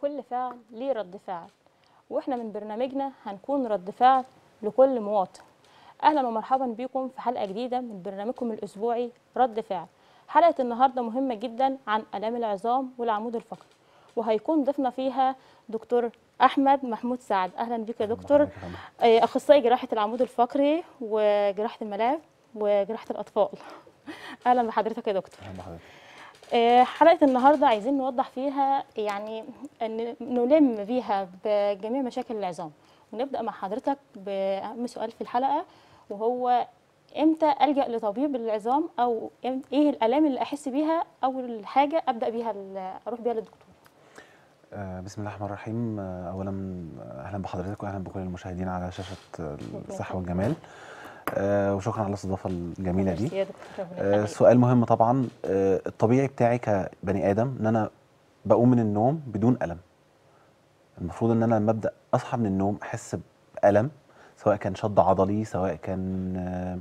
لكل فعل ليه رد فعل واحنا من برنامجنا هنكون رد فعل لكل مواطن اهلا ومرحبا بكم في حلقه جديده من برنامجكم الاسبوعي رد فعل حلقه النهارده مهمه جدا عن الام العظام والعمود الفقري وهيكون ضيفنا فيها دكتور احمد محمود سعد اهلا بك يا دكتور آه، اخصائي جراحه العمود الفقري وجراحه الملاعب وجراحه الاطفال اهلا بحضرتك يا دكتور أهلا بحضرتك. آه، حلقة النهاردة عايزين نوضح فيها يعني ان نلم بيها بجميع مشاكل العظام ونبدأ مع حضرتك بأهم سؤال في الحلقة وهو امتى ألجأ لطبيب العظام او إم- ايه الآلام اللي احس بيها اول حاجة أبدأ بيها ال- اروح بيها للدكتور آه، بسم الله الرحمن الرحيم آه، اولا آه، اهلا بحضرتك واهلا بكل المشاهدين على شاشه آه، الصحه والجمال آه، وشكرا على الاستضافه الجميله ميرسي دي يا دكتور ربنا آه، يخليك. سؤال مهم طبعا آه، الطبيعي بتاعي كبني ادم ان انا بقوم من النوم بدون الم المفروض ان انا لما ابدا اصحى من النوم احس بالم سواء كان شد عضلي سواء كان آه،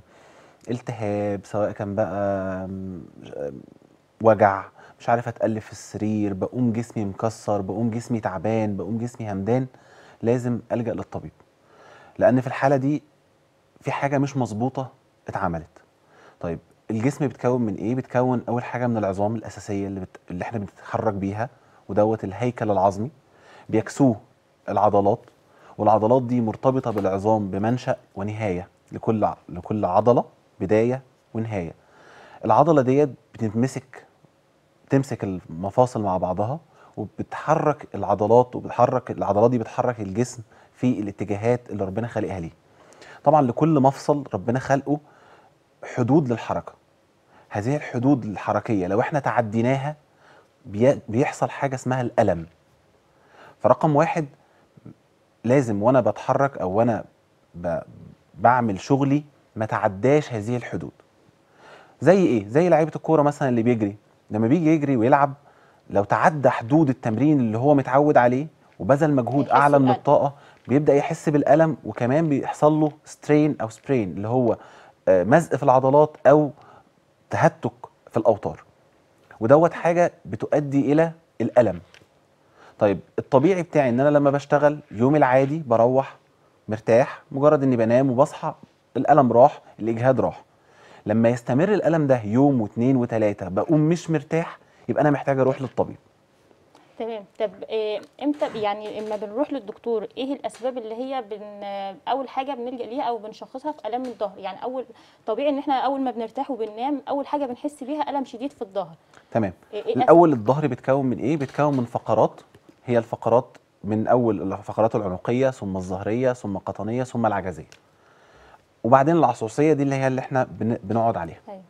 التهاب سواء كان بقى آم، آم، وجع مش عارف اتقلب في السرير بقوم جسمي مكسر بقوم جسمي تعبان بقوم جسمي همدان لازم الجا للطبيب لان في الحاله دي في حاجه مش مظبوطه اتعملت طيب الجسم بيتكون من ايه بيتكون اول حاجه من العظام الاساسيه اللي, بت... اللي احنا بنتحرك بيها ودوت الهيكل العظمي بيكسوه العضلات والعضلات دي مرتبطه بالعظام بمنشا ونهايه لكل ع- لكل عضله بدايه ونهايه العضله ديت بتتمسك تمسك المفاصل مع بعضها وبتحرك العضلات وبتحرك العضلات دي بتحرك الجسم في الاتجاهات اللي ربنا خالقها ليه طبعا لكل مفصل ربنا خلقه حدود للحركه هذه الحدود الحركيه لو احنا تعديناها بي- بيحصل حاجه اسمها الالم فرقم واحد لازم وانا بتحرك او وانا ب... بعمل شغلي ما تعداش هذه الحدود زي ايه زي لعيبه الكوره مثلا اللي بيجري لما بيجي يجري ويلعب لو تعدى حدود التمرين اللي هو متعود عليه وبذل مجهود هيحس اعلى من بألم. الطاقه بيبدا يحس بالالم وكمان بيحصل له سترين او سبرين اللي هو آه، مزق في العضلات او تهتك في الاوتار ودوت حاجه بتؤدي الى الالم طيب الطبيعي بتاعي ان انا لما بشتغل يومي العادي بروح مرتاح مجرد اني بنام وبصحى الالم راح الاجهاد راح لما يستمر الالم ده يوم واثنين وثلاثه بقوم مش مرتاح يبقى انا محتاج اروح للطبيب تمام طب إيه امتى يعني اما بنروح للدكتور ايه الاسباب اللي هي بن اول حاجه بنلجا ليها او بنشخصها في الام الظهر يعني اول طبيعي ان احنا اول ما بنرتاح وبننام اول حاجه بنحس بيها الم شديد في الظهر تمام إيه إيه الاول الظهر بيتكون من ايه بيتكون من فقرات هي الفقرات من اول الفقرات العنقيه ثم الظهريه ثم القطنيه ثم العجزيه وبعدين العصوصيه دي اللي هي اللي احنا بن- بنقعد عليها أيوة.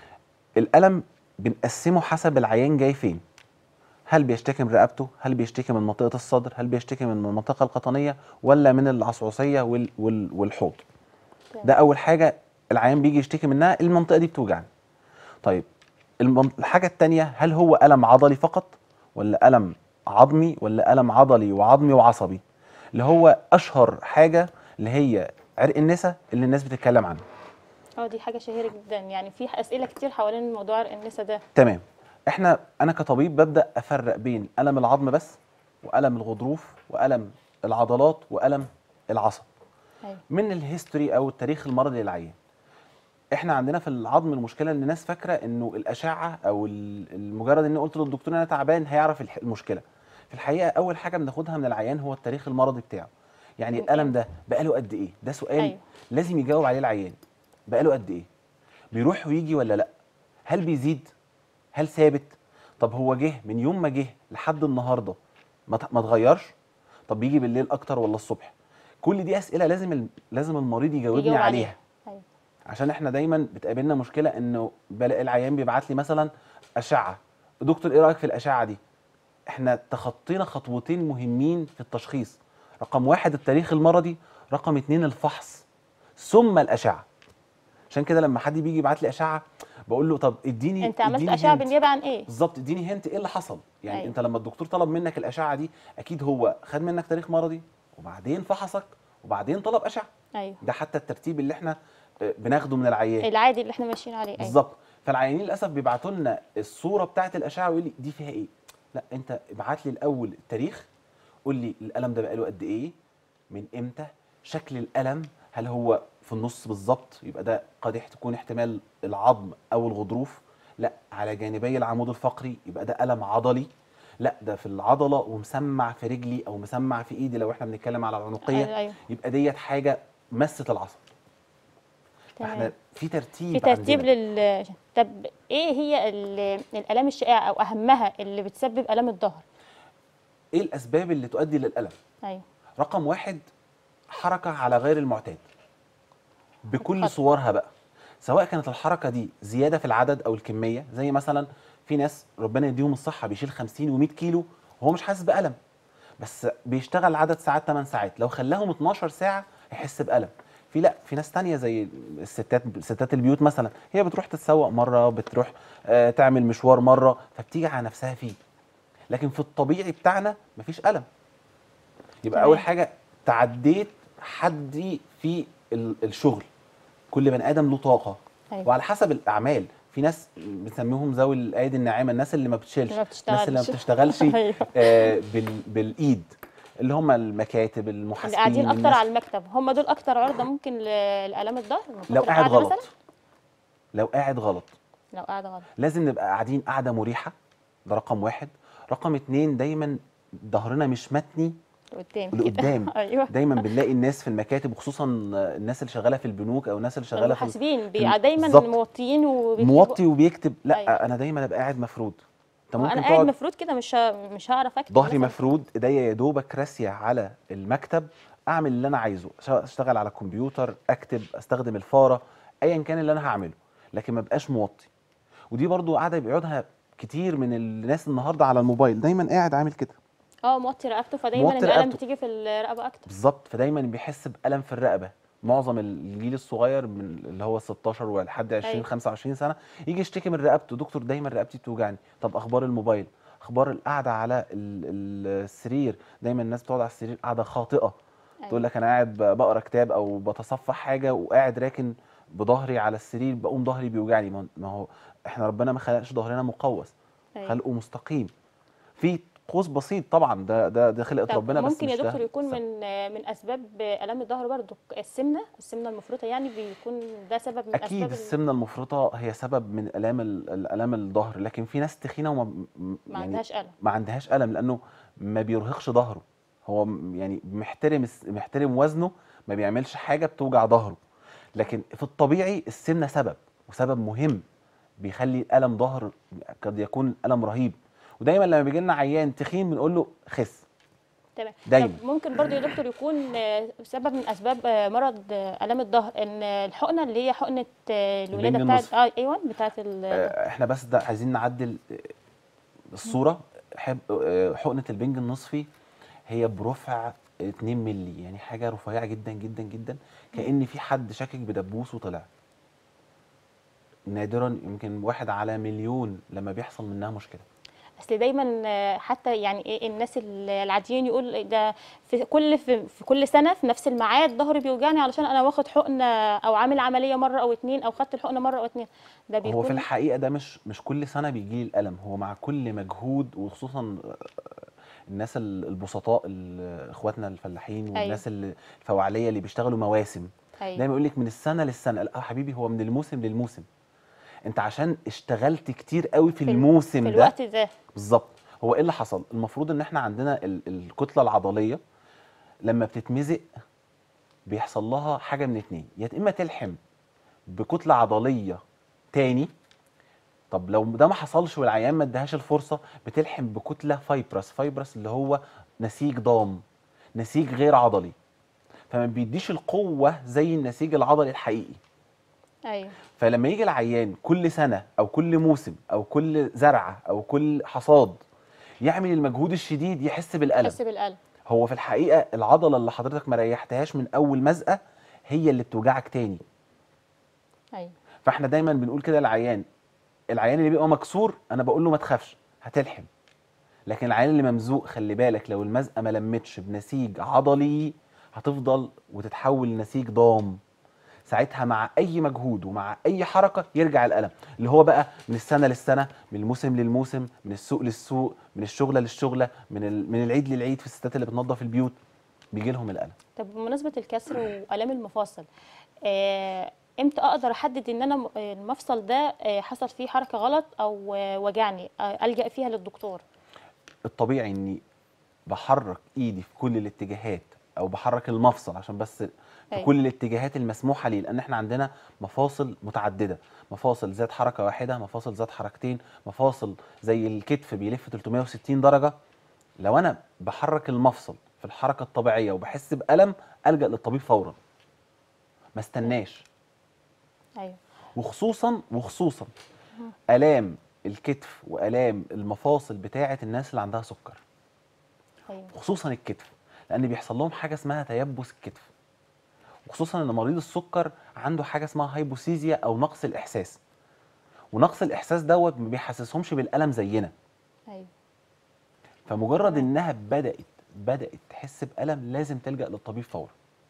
الالم بنقسمه حسب العيان جاي فين هل بيشتكي من رقبته هل بيشتكي من منطقه الصدر هل بيشتكي من المنطقه القطنيه ولا من العصعوصيه وال وال والحوض تمام. ده اول حاجه العيان بيجي يشتكي منها المنطقه دي بتوجعني طيب المن- الحاجه الثانيه هل هو الم عضلي فقط ولا الم عظمي ولا الم عضلي وعظمي وعصبي اللي هو اشهر حاجه اللي هي عرق النسا اللي الناس بتتكلم عنه اه دي حاجه شهيره جدا يعني في اسئله كتير حوالين موضوع عرق النسا ده تمام احنا انا كطبيب ببدا افرق بين الم العظم بس والم الغضروف والم العضلات والم العصب ايوه من الهيستوري او التاريخ المرضي للعيان احنا عندنا في العظم المشكله ان الناس فاكره انه الاشعه او ال- المجرد اني قلت للدكتور انا تعبان هيعرف الح- المشكله في الحقيقه اول حاجه بناخدها من العيان هو التاريخ المرضي بتاعه يعني أوكي. الالم ده بقاله قد ايه ده سؤال أيوة. لازم يجاوب عليه العيان بقاله قد ايه بيروح ويجي ولا لا هل بيزيد هل ثابت طب هو جه من يوم ما جه لحد النهارده ما ت- ما اتغيرش طب بيجي بالليل اكتر ولا الصبح كل دي اسئله لازم ال- لازم المريض يجاوبني يجاوب عليها ايوه عشان احنا دايما بتقابلنا مشكله انه بلاقي العيان بيبعت لي مثلا اشعه دكتور ايه رايك في الاشعه دي احنا تخطينا خطوتين مهمين في التشخيص رقم واحد التاريخ المرضي رقم اتنين الفحص ثم الاشعه عشان كده لما حد بيجي يبعت لي اشعه بقول له طب اديني انت عملت اديني اشعه hint. بالنيابه عن ايه بالظبط اديني هنت ايه اللي حصل يعني أيوة. أيوة. انت لما الدكتور طلب منك الاشعه دي اكيد هو خد منك تاريخ مرضي وبعدين فحصك وبعدين طلب اشعه ايوه ده حتى الترتيب اللي احنا آه، بناخده من العيان العادي اللي احنا ماشيين عليه ايوه بالظبط فالعيانين للاسف بيبعتوا لنا الصوره بتاعه الاشعه ويقول لي دي فيها ايه لا انت ابعت لي الاول التاريخ قول لي الالم ده بقاله قد ايه من امتى شكل الالم هل هو في النص بالظبط يبقى ده قد يح- تكون احتمال العظم او الغضروف لا على جانبي العمود الفقري يبقى ده الم عضلي لا ده في العضله ومسمع في رجلي او مسمع في ايدي لو احنا بنتكلم على العنقيه أيوة، أيوة. يبقى ديت حاجه مسه العصب احنا تمام في ترتيب في ترتيب عندنا. لل طب ايه هي ال- الالام الشائعه او اهمها اللي بتسبب الام الظهر ايه الاسباب اللي تؤدي للالم ايوه رقم واحد حركه على غير المعتاد بكل اتفضل. صورها بقى سواء كانت الحركه دي زياده في العدد او الكميه زي مثلا في ناس ربنا يديهم الصحه بيشيل 50 و100 كيلو وهو مش حاسس بالم بس بيشتغل عدد ساعات 8 ساعات لو خلاهم 12 ساعه هيحس بالم في لا في ناس تانية زي الستات ستات البيوت مثلا هي بتروح تتسوق مره بتروح آه تعمل مشوار مره فبتيجي على نفسها فيه لكن في الطبيعي بتاعنا مفيش الم يبقى تمام. اول حاجه تعديت حدي في ال- الشغل كل بني ادم له طاقه أيوة. وعلى حسب الاعمال في ناس بنسميهم ذوي الايدي الناعمه الناس اللي ما بتشيلش اللي ما الناس اللي ما بتشتغلش. بتشتغلش أيوة. آه بال بالايد اللي هم المكاتب اللي المحاسبين قاعدين اكتر الناس- على المكتب هم دول اكتر عرضه ممكن ل- لالام الظهر من كتر لو قاعد القعدة غلط مثلا لو قاعد غلط لو قاعد غلط لازم نبقى قاعدين قاعده مريحه ده رقم واحد رقم اتنين دايما ظهرنا مش متني قدام لقدام ايوه دايما بنلاقي الناس في المكاتب وخصوصا الناس اللي شغاله في البنوك او الناس اللي شغاله في المحاسبين في- بي- دايما بالظبط. موطيين وبيكتبوا موطي وبيكتب لا أيوة. انا دايما ابقى قاعد مفرود انت ممكن انا قاعد تقعد مفروض كده مش ه- مش هعرف اكتب ظهري مثلاً. مفرود ايديا يا دوبك راسيه على المكتب اعمل اللي انا عايزه سواء اشتغل على الكمبيوتر اكتب استخدم الفاره ايا كان اللي انا هعمله لكن ما بقاش موطي ودي برضو قاعده بيقعدها كتير من الناس النهارده على الموبايل دايما قاعد عامل كده اه موطي رقبته فدايما موطي الالم رقبته. بتيجي في الرقبه اكتر بالظبط فدايما بيحس بالم في الرقبه معظم الجيل الصغير من اللي هو 16 ولحد 20 أيوة. 25 سنه يجي يشتكي من رقبته دكتور دايما رقبتي بتوجعني طب اخبار الموبايل اخبار القعده على ال- ال- السرير دايما الناس بتقعد على السرير قاعده خاطئه تقول لك انا قاعد ب- بقرا كتاب او بتصفح حاجه وقاعد راكن بظهري على السرير بقوم ظهري بيوجعني ما ما هو احنا ربنا ما خلقش ظهرنا مقوس أيوة. خلقه مستقيم في قوس بسيط طبعا ده ده ده خلقه طب ربنا بس ممكن يا مش ده دكتور يكون السبب. من من اسباب الام الظهر برضو السمنه السمنه المفرطه يعني بيكون ده سبب من اكيد اسباب ال- السمنه المفرطه هي سبب من الام ال- الالام الظهر لكن في ناس تخينه وما م- ما يعني عندهاش الم ما عندهاش الم لانه ما بيرهقش ظهره هو م- يعني محترم الس- محترم وزنه ما بيعملش حاجه بتوجع ظهره لكن في الطبيعي السمنه سبب وسبب مهم بيخلي الم ظهر قد يكون الم رهيب ودايما لما بيجي لنا عيان تخين بنقول له خس تمام دايما. طب ممكن برضو يا دكتور يكون آه، سبب من اسباب آه، مرض آه، الام الظهر ان الحقنه اللي هي حقنه آه، الولاده البنج بتاعت النصفي. اه ايوه بتاعت ال- آه، احنا بس ده عايزين نعدل آه، الصوره حب آه، حقنه البنج النصفي هي برفع 2 مللي يعني حاجه رفيعه جدا جدا جدا كان في حد شاكك بدبوس وطلع نادرا يمكن واحد على مليون لما بيحصل منها مشكله اصل دايما آه، حتى يعني ايه الناس ال- العاديين يقول ده في كل في, في كل سنه في نفس الميعاد ظهري بيوجعني علشان انا واخد حقنه او عامل عمليه مره او اتنين او خدت الحقنه مره او اتنين ده بيكون هو في الحقيقه ده مش مش كل سنه بيجي لي الالم هو مع كل مجهود وخصوصا آه، الناس ال- البسطاء ال- اخواتنا الفلاحين أيوة. والناس اللي الفوعليه اللي بيشتغلوا مواسم أيوة. دايما يقول لك من السنه للسنه لا حبيبي هو من الموسم للموسم انت عشان اشتغلت كتير قوي في, في ال- الموسم في ده الوقت ده بالظبط هو ايه اللي حصل المفروض ان احنا عندنا ال- الكتله العضليه لما بتتمزق بيحصل لها حاجه من اتنين يا اما تلحم بكتله عضليه تاني طب لو ده ما حصلش والعيان ما ادهاش الفرصه بتلحم بكتله فايبرس فايبرس اللي هو نسيج ضام نسيج غير عضلي فما بيديش القوه زي النسيج العضلي الحقيقي ايوه فلما يجي العيان كل سنه او كل موسم او كل زرعه او كل حصاد يعمل المجهود الشديد يحس بالالم حس بالالم هو في الحقيقه العضله اللي حضرتك ما ريحتهاش من اول مزقه هي اللي بتوجعك تاني ايوه فاحنا دايما بنقول كده للعيان العيان اللي بيبقى مكسور انا بقول له ما تخافش هتلحم لكن العيان اللي ممزوق خلي بالك لو المزقه ما لمتش بنسيج عضلي هتفضل وتتحول لنسيج ضام ساعتها مع اي مجهود ومع اي حركه يرجع الالم اللي هو بقى من السنه للسنه من الموسم للموسم من السوق للسوق من الشغله للشغله من ال... من العيد للعيد في الستات اللي بتنظف البيوت بيجي لهم الالم طب بمناسبه الكسر والام المفاصل آه، امتى اقدر احدد ان انا م- آه، المفصل ده آه، حصل فيه حركه غلط او آه، وجعني آه، الجا فيها للدكتور الطبيعي اني بحرك ايدي في كل الاتجاهات او بحرك المفصل عشان بس في أيوة. كل الاتجاهات المسموحه ليه لان احنا عندنا مفاصل متعدده مفاصل ذات حركه واحده مفاصل ذات حركتين مفاصل زي الكتف بيلف 360 درجه لو انا بحرك المفصل في الحركه الطبيعيه وبحس بالم الجا للطبيب فورا ما استناش ايوه وخصوصا وخصوصا الام الكتف والام المفاصل بتاعه الناس اللي عندها سكر ايوه خصوصا الكتف لان بيحصل لهم حاجه اسمها تيبس الكتف وخصوصا ان مريض السكر عنده حاجه اسمها هايبوسيزيا او نقص الاحساس ونقص الاحساس دوت ما بيحسسهمش بالالم زينا ايوه فمجرد تمام. انها بدات بدات تحس بالم لازم تلجا للطبيب فورا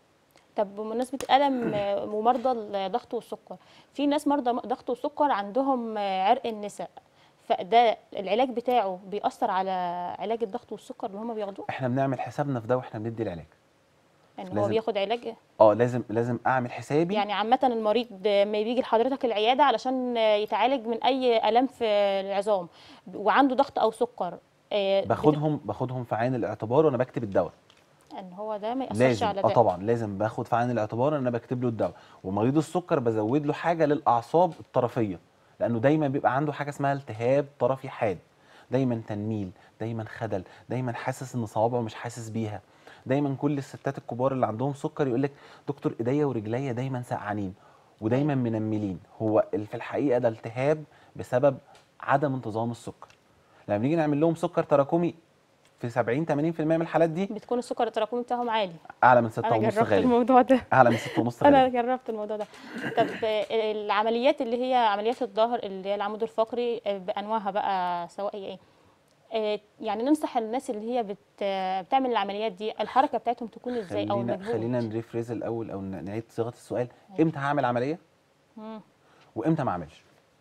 طب بمناسبه الم آه، ومرضى الضغط والسكر في ناس مرضى ضغط وسكر عندهم آه، عرق النساء فده العلاج بتاعه بيأثر على علاج الضغط والسكر اللي هم بياخدوه احنا بنعمل حسابنا في ده واحنا بندي العلاج يعني هو لازم- بياخد علاج اه لازم لازم اعمل حسابي يعني عامة المريض ما بيجي لحضرتك العيادة علشان يتعالج من أي آلام في العظام وعنده ضغط أو سكر آه، بت- باخدهم باخدهم في عين الاعتبار وانا بكتب الدواء ان هو ده ما يأثرش لازم على اه ده طبعا لازم باخد في عين الاعتبار ان انا بكتب له الدواء ومريض السكر بزود له حاجه للاعصاب الطرفيه لانه دايما بيبقى عنده حاجه اسمها التهاب طرفي حاد دايما تنميل دايما خدل دايما حاسس ان صوابعه مش حاسس بيها دايما كل الستات الكبار اللي عندهم سكر يقول لك دكتور ايديا ورجليا دايما سقعانين ودايما منملين هو ال- في الحقيقه ده التهاب بسبب عدم انتظام السكر لما بنيجي نعمل لهم سكر تراكمي في 70 80% من الحالات دي بتكون السكر التراكمي بتاعهم عالي اعلى من 6 انا ونص جربت غالبا الموضوع ده اعلى من 6 ونص انا غالبا جربت الموضوع ده طب آه، العمليات اللي هي عمليات الظهر اللي هي العمود الفقري آه، بانواعها بقى سواء هي ايه آه، يعني ننصح الناس اللي هي بت آه، بتعمل العمليات دي الحركه بتاعتهم تكون ازاي او خلينا المجهود خلينا نريفريز الاول او ن- نعيد صياغه السؤال امتى هعمل عمليه مم. وامتى ما اعملش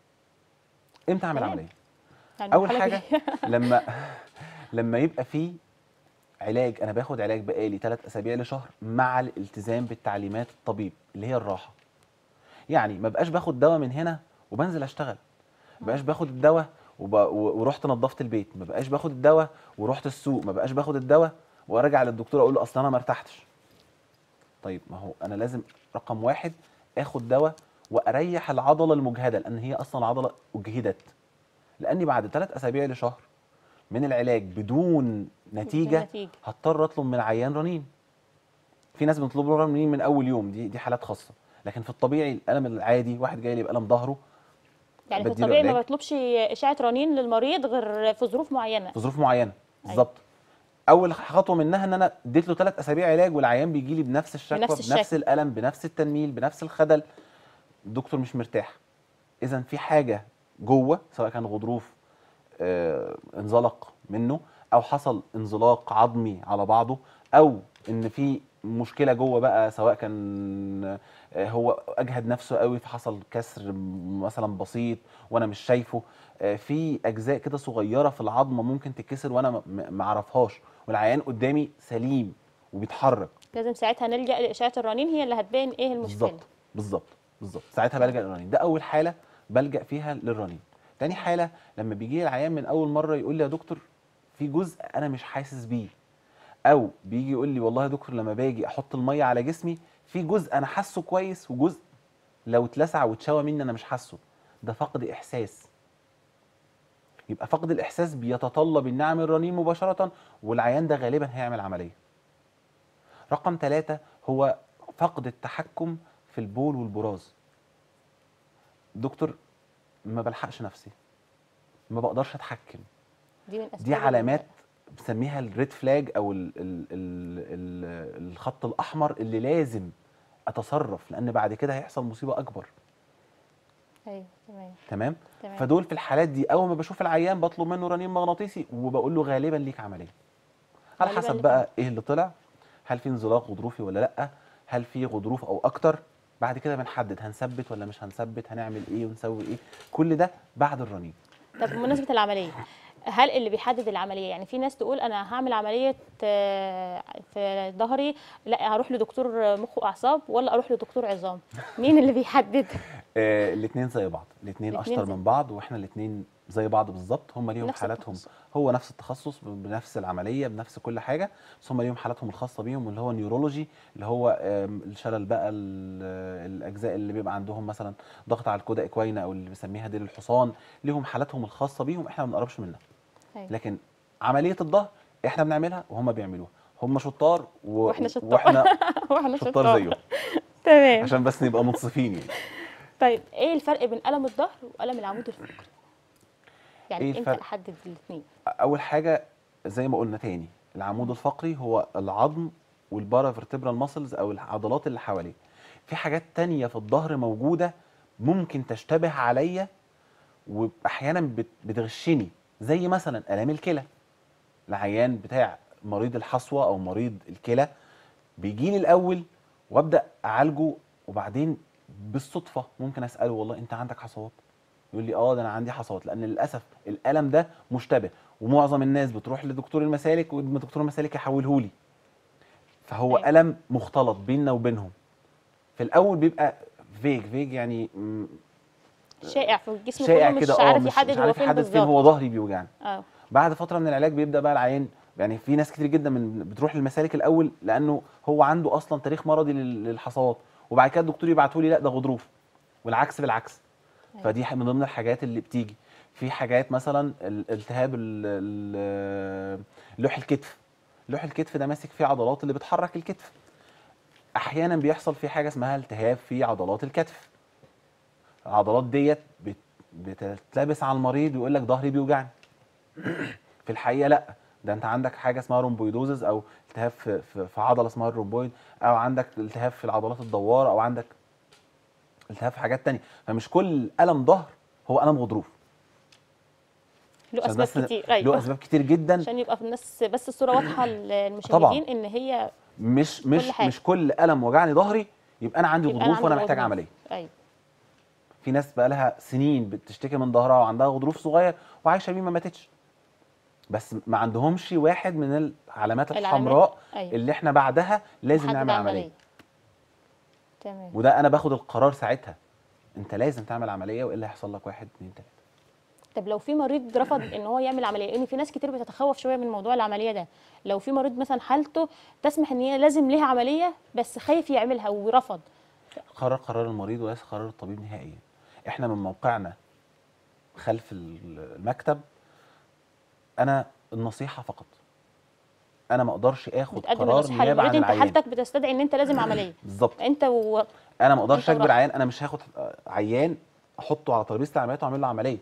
امتى اعمل تمام. عمليه يعني اول الحالة حاجه دي- لما لما يبقى في علاج انا باخد علاج بقالي ثلاث اسابيع لشهر مع الالتزام بالتعليمات الطبيب اللي هي الراحه يعني ما بقاش باخد دواء من هنا وبنزل اشتغل ما بقاش باخد الدواء وب... و- ورحت نظفت البيت ما بقاش باخد الدواء ورحت السوق ما بقاش باخد الدواء وارجع للدكتور اقول له اصل انا ما ارتحتش طيب ما هو انا لازم رقم واحد اخد دواء واريح العضله المجهده لان هي اصلا العضله اجهدت لاني بعد ثلاث اسابيع لشهر من العلاج بدون نتيجه نتيجة. هضطر اطلب من العيان رنين في ناس بنطلب له رنين من اول يوم دي دي حالات خاصه لكن في الطبيعي الالم العادي واحد جاي لي بالم ظهره يعني في بديله الطبيعي ما علاج. بطلبش اشعه رنين للمريض غير في ظروف معينه في ظروف معينه بالظبط اول خطوه منها ان انا اديت له ثلاث اسابيع علاج والعيان بيجي لي بنفس الشكوى بنفس بنفس, الشكوى. الالم بنفس التنميل بنفس الخدل الدكتور مش مرتاح اذا في حاجه جوه سواء كان غضروف آه انزلق منه او حصل انزلاق عظمي على بعضه او ان في مشكله جوه بقى سواء كان آه، هو اجهد نفسه قوي فحصل كسر مثلا بسيط وانا مش شايفه آه، في اجزاء كده صغيره في العظمه ممكن تتكسر وانا ما- ما ما اعرفهاش والعيان قدامي سليم وبيتحرك لازم ساعتها نلجا لاشعه الرنين هي اللي هتبين ايه المشكله بالظبط بالظبط بالظبط ساعتها بلجا للرنين ده اول حاله بلجا فيها للرنين تاني حاله لما بيجي لي العيان من اول مره يقول لي يا دكتور في جزء انا مش حاسس بيه او بيجي يقول لي والله يا دكتور لما باجي احط الميه على جسمي في جزء انا حاسه كويس وجزء لو اتلسع واتشوى مني انا مش حاسه ده فقد احساس يبقى فقد الاحساس بيتطلب ان اعمل رنين مباشره والعيان ده غالبا هيعمل عمليه رقم ثلاثة هو فقد التحكم في البول والبراز دكتور ما بلحقش نفسي ما بقدرش اتحكم دي من أسباب دي علامات ال- بنسميها الريد فلاج او ال ال ال ال الخط الاحمر اللي لازم اتصرف لان بعد كده هيحصل مصيبه اكبر ايوه تمام تمام تمام فدول في الحالات دي اول ما بشوف العيان بطلب منه رنين مغناطيسي وبقول له غالبا ليك عمليه على غالباً حسب ليك بقى ايه اللي طلع هل في انزلاق غضروفي ولا لا هل في غضروف او اكتر بعد كده بنحدد هنثبت ولا مش هنثبت هنعمل ايه ونسوي ايه كل ده بعد الرنين طب بمناسبه العمليه هل اللي بيحدد العمليه يعني في ناس تقول انا هعمل عمليه آه، في ظهري لا هروح لدكتور مخ واعصاب ولا اروح لدكتور عظام مين اللي بيحدد آه الاثنين زي بعض الاثنين الاتنين اشطر زي- من بعض واحنا الاثنين زي بعض بالظبط هم ليهم نفس حالاتهم التخصص. هو نفس التخصص ب- بنفس العمليه بنفس كل حاجه بس هم ليهم حالاتهم الخاصه بيهم اللي هو النيورولوجي اللي هو آم، الشلل بقى ال- الاجزاء اللي بيبقى عندهم مثلا ضغط على الكودا اكوينا او اللي بنسميها ديل الحصان ليهم حالاتهم الخاصه بيهم احنا ما بنقربش منها أيوة. لكن عمليه الظهر احنا بنعملها وهم بيعملوها هم شطار و... واحنا شطار. واحنا واحنا شطار زيهم تمام عشان بس نبقى منصفين يعني طيب ايه الفرق بين الم الظهر والم العمود الفقري يعني إيه امتى الفرق؟ احدد الاثنين اول حاجه زي ما قلنا تاني العمود الفقري هو العظم والبارافرتبرال ماسلز او العضلات اللي حواليه في حاجات تانية في الظهر موجوده ممكن تشتبه عليا واحيانا بت- بتغشني زي مثلا الام الكلى العيان بتاع مريض الحصوه او مريض الكلى بيجي لي الاول وابدا اعالجه وبعدين بالصدفه ممكن اساله والله انت عندك حصوات يقول لي اه ده انا عندي حصوات لان للاسف الالم ده مشتبه ومعظم الناس بتروح لدكتور المسالك ودكتور المسالك يحوله لي فهو أيوة. الم مختلط بيننا وبينهم في الاول بيبقى فيج فيج يعني م- شائع في الجسم شائع كله مش كده اه عارف مش يحدد مش هو عارف فين يحدد فين هو بالظبط ظهري بيوجعني اه بعد فتره من العلاج بيبدا بقى العيان يعني في ناس كتير جدا من بتروح للمسالك الاول لانه هو عنده اصلا تاريخ مرضي لل- للحصوات وبعد كده الدكتور يبعته لي لا ده غضروف والعكس بالعكس أيوة. فدي ح- من ضمن الحاجات اللي بتيجي في حاجات مثلا ال- التهاب ال- ال- لوح الكتف لوح الكتف ده ماسك فيه عضلات اللي بتحرك الكتف احيانا بيحصل في حاجه اسمها التهاب في عضلات الكتف العضلات ديت بت- بتتلبس على المريض ويقول لك ظهري بيوجعني في الحقيقه لا ده انت عندك حاجه اسمها رومبويدوزز او التهاب في, في, في عضله اسمها الرومبويد او عندك التهاب في العضلات الدواره او عندك التهاب في حاجات تانية فمش كل الم ظهر هو الم غضروف له عشان اسباب بس كتير له ايوه اسباب كتير جدا عشان يبقى في الناس بس الصوره واضحه للمشاهدين ان هي مش مش حاجة. مش كل الم وجعني ظهري يبقى انا عندي يبقى أنا غضروف وانا عندي محتاج غضروف. عمليه ايوه في ناس بقى لها سنين بتشتكي من ظهرها وعندها غضروف صغير وعايشه بيه ما ماتتش بس ما عندهمش واحد من العلامات العلامات. الحمراء ايوه اللي احنا بعدها لازم محدد نعمل عمليه تمام وده انا باخد القرار ساعتها انت لازم تعمل عمليه والا هيحصل لك واحد اتنين تلاته طب لو في مريض رفض ان هو يعمل عمليه لان في ناس كتير بتتخوف شويه من موضوع العمليه ده لو في مريض مثلا حالته تسمح ان هي لازم ليها عمليه بس خايف يعملها ورفض قرار قرار المريض وليس قرار الطبيب نهائيا احنا من موقعنا خلف المكتب انا النصيحه فقط انا ما اقدرش اخد بتقدم قرار النصيحه نيابه عن للمريض انت العيان حالتك بتستدعي ان انت لازم عمليه بالظبط انت و... انا ما اقدرش أنت اجبر وراحتك. عيان انا مش هاخد عيان احطه على ترابيزه العمليات واعمل له عمليه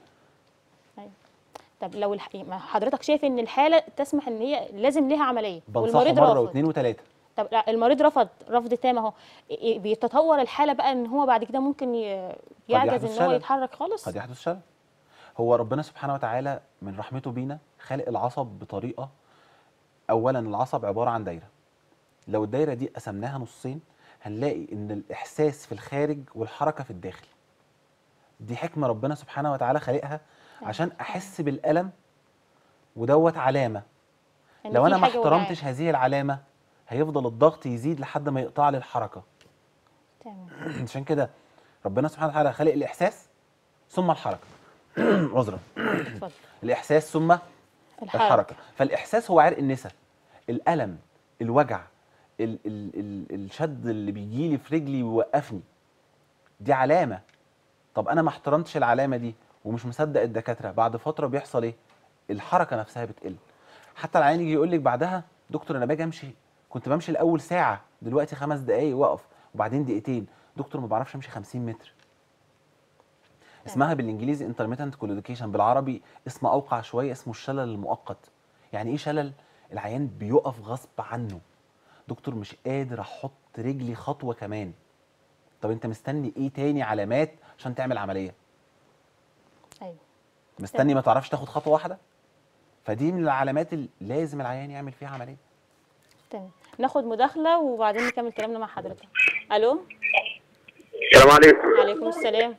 طب لو الح... ما حضرتك شايف ان الحاله تسمح ان هي لازم ليها عمليه بنصحه والمريض مره رافض واثنين وثلاثه طب لا المريض رفض رفض تام اهو إيه- إيه بيتطور الحاله بقى ان هو بعد كده ممكن ي... يعجز يحدث ان هو شلل. يتحرك خالص قد يحدث شلل هو ربنا سبحانه وتعالى من رحمته بينا خالق العصب بطريقه اولا العصب عباره عن دايره لو الدايره دي قسمناها نصين هنلاقي ان الاحساس في الخارج والحركه في الداخل دي حكمه ربنا سبحانه وتعالى خالقها عشان احس بالالم ودوت علامه إن لو في انا ما حاجة وجعاه. احترمتش هذه العلامه هيفضل الضغط يزيد لحد ما يقطع لي الحركه تمام عشان كده ربنا سبحانه وتعالى خالق الاحساس ثم الحركه عذرا اتفضل الاحساس ثم الحركه, الحركه فالاحساس هو عرق النسا الالم الوجع ال ال ال الشد اللي بيجي لي في رجلي ويوقفني دي علامه طب انا ما احترمتش العلامه دي ومش مصدق الدكاتره بعد فتره بيحصل ايه الحركه نفسها بتقل حتى العيان يجي يقول لك بعدها دكتور انا باجي امشي كنت بمشي الاول ساعه دلوقتي خمس دقائق واقف وبعدين دقيقتين دكتور ما بعرفش امشي 50 متر اسمها بالانجليزي انترميتنت كولوديكيشن بالعربي اسم اوقع شويه اسمه الشلل المؤقت يعني ايه شلل العيان بيقف غصب عنه دكتور مش قادر احط رجلي خطوه كمان طب انت مستني ايه تاني علامات عشان تعمل عمليه ايوه مستني ما تعرفش تاخد خطوه واحده فدي من العلامات اللي لازم العيان يعمل فيها عمليه تمام ناخد مداخله وبعدين نكمل كلامنا مع حضرتك الو السلام عليكم عليكم السلام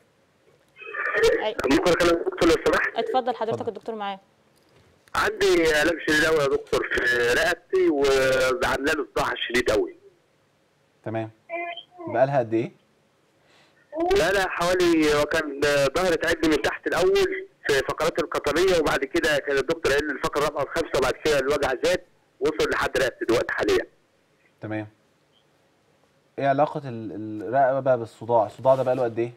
أي... ممكن اكلم الدكتور لو سمحت اتفضل حضرتك اتفضل. الدكتور معاك عندي الام شديد قوي يا دكتور في رقبتي وعامله له صداع شديد قوي تمام بقالها قد ايه لا لا حوالي هو كان ظهري تعبني من تحت الاول في فقرات القطنيه وبعد كده كان الدكتور قال لي الفقره الرابعه والخامسه وبعد كده الوجع زاد وصل لحد رقبتي دلوقتي حاليا تمام ايه علاقه ال- الرقبه بالصداع الصداع ده بقاله قد ايه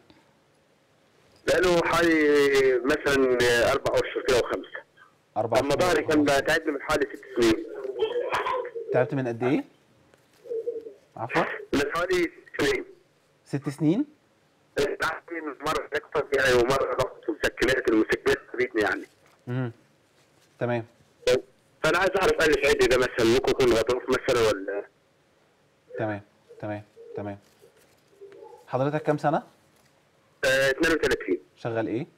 بقاله حوالي مثلا اربع اشهر كده وخمسه اربع اما شهور ظهري أو كان خمسة. تعبني من حوالي ست سنين تعبت من قد ايه عفوا من حوالي ست سنين ست سنين تعبني من مره اكتر يعني ومره ضغط ومسكنات المسكنات خدتني يعني امم تمام فانا عايز اعرف قال في عدي ده مثلا ممكن يكون غضروف مثلا ولا تمام تمام تمام حضرتك كام سنه آه 32 شغال ايه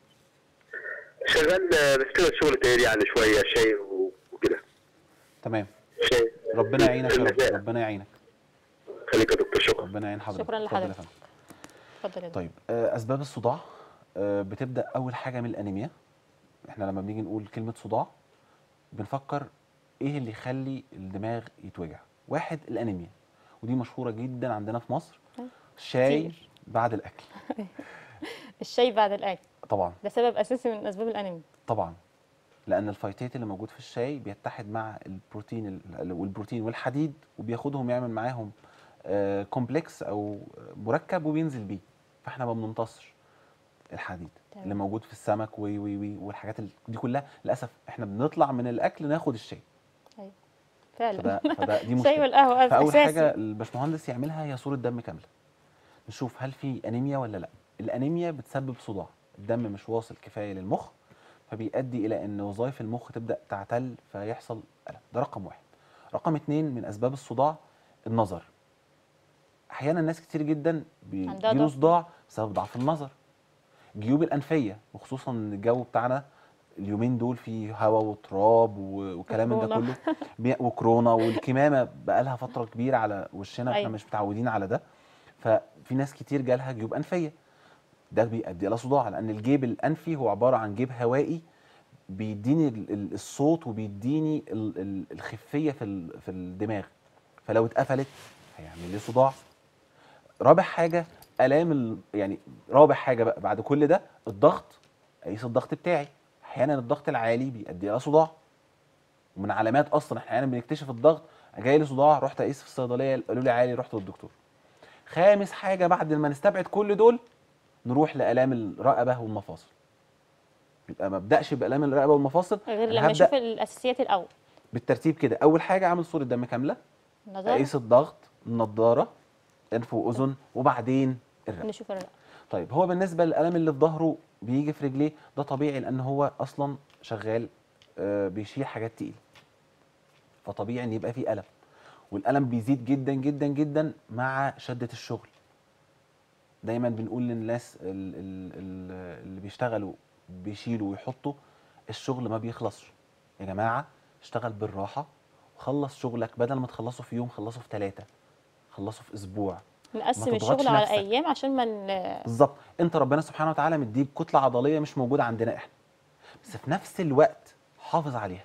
شغال آه، بشتغل شغل تاني يعني شويه شاي و- وكده تمام شاي ربنا يعينك يا رب المزارع. ربنا يعينك خليك يا دكتور شكرا ربنا يعين حضرتك شكراً اتفضل يا لحضرتك. فندم. اتفضل يا دكتور طيب آه، اسباب الصداع آه، بتبدا اول حاجه من الانيميا احنا لما بنيجي نقول كلمه صداع بنفكر ايه اللي يخلي الدماغ يتوجع واحد الانيميا ودي مشهوره جدا عندنا في مصر شاي كتير. بعد الاكل الشاي بعد الاكل طبعا ده سبب اساسي من اسباب الانيميا طبعا لان الفيتات اللي موجود في الشاي بيتحد مع البروتين ال- والبروتين والحديد وبياخدهم يعمل معاهم آه، كومبلكس او مركب وبينزل بيه فاحنا ما بنمتصش الحديد تمام. اللي موجود في السمك وي وي وي والحاجات ال- دي كلها للاسف احنا بنطلع من الاكل ناخد الشاي ايوه فعلا فده فده دي الشاي مشكله والقهوه أس- فاول اساسي حاجه الباشمهندس يعملها هي صوره دم كامله نشوف هل في انيميا ولا لا الانيميا بتسبب صداع الدم مش واصل كفايه للمخ فبيؤدي الى ان وظائف المخ تبدا تعتل فيحصل الم ده رقم واحد رقم اتنين من اسباب الصداع النظر احيانا ناس كتير جدا عندها بيجيله ضعف. صداع بسبب ضعف النظر الجيوب الانفيه وخصوصا إن الجو بتاعنا اليومين دول فيه هواء وتراب و- وكلام من ده وكورونا. كله بي- وكورونا والكمامه بقى لها فتره كبيره على وشنا احنا أيوة. مش متعودين على ده ففي ناس كتير جالها جيوب انفيه ده بيؤدي الى صداع لان الجيب الانفي هو عباره عن جيب هوائي بيديني ال- ال- الصوت وبيديني ال- ال- الخفيه في ال- في الدماغ فلو اتقفلت هيعمل لي صداع رابع حاجه الام ال... يعني رابع حاجه بقى بعد كل ده الضغط اقيس الضغط بتاعي احيانا الضغط العالي بيؤدي الى صداع ومن علامات اصلا احنا احيانا بنكتشف الضغط جاي لي صداع رحت اقيس في الصيدليه قالوا لي عالي رحت للدكتور خامس حاجه بعد ما نستبعد كل دول نروح لالام الرقبه والمفاصل يبقى ما ابداش بالام الرقبه والمفاصل غير أنا لما هبدأ اشوف الاساسيات الاول بالترتيب كده اول حاجه اعمل صوره دم كامله النظر اقيس الضغط النضاره انف واذن وبعدين الرقبه نشوف الرقبه طيب هو بالنسبه للالم اللي في ظهره بيجي في رجليه ده طبيعي لان هو اصلا شغال آه، بيشيل حاجات تقيله فطبيعي ان يبقى فيه الم والالم بيزيد جدا جدا جدا مع شده الشغل دايما بنقول للناس ال- ال- ال- اللي بيشتغلوا بيشيلوا ويحطوا الشغل ما بيخلصش يا جماعه اشتغل بالراحه وخلص شغلك بدل ما تخلصه في يوم خلصه في ثلاثه خلصه في اسبوع نقسم تضغطش الشغل على نفسك. ايام عشان ما ن- بالظبط انت ربنا سبحانه وتعالى مديك كتله عضليه مش موجوده عندنا احنا بس في نفس الوقت حافظ عليها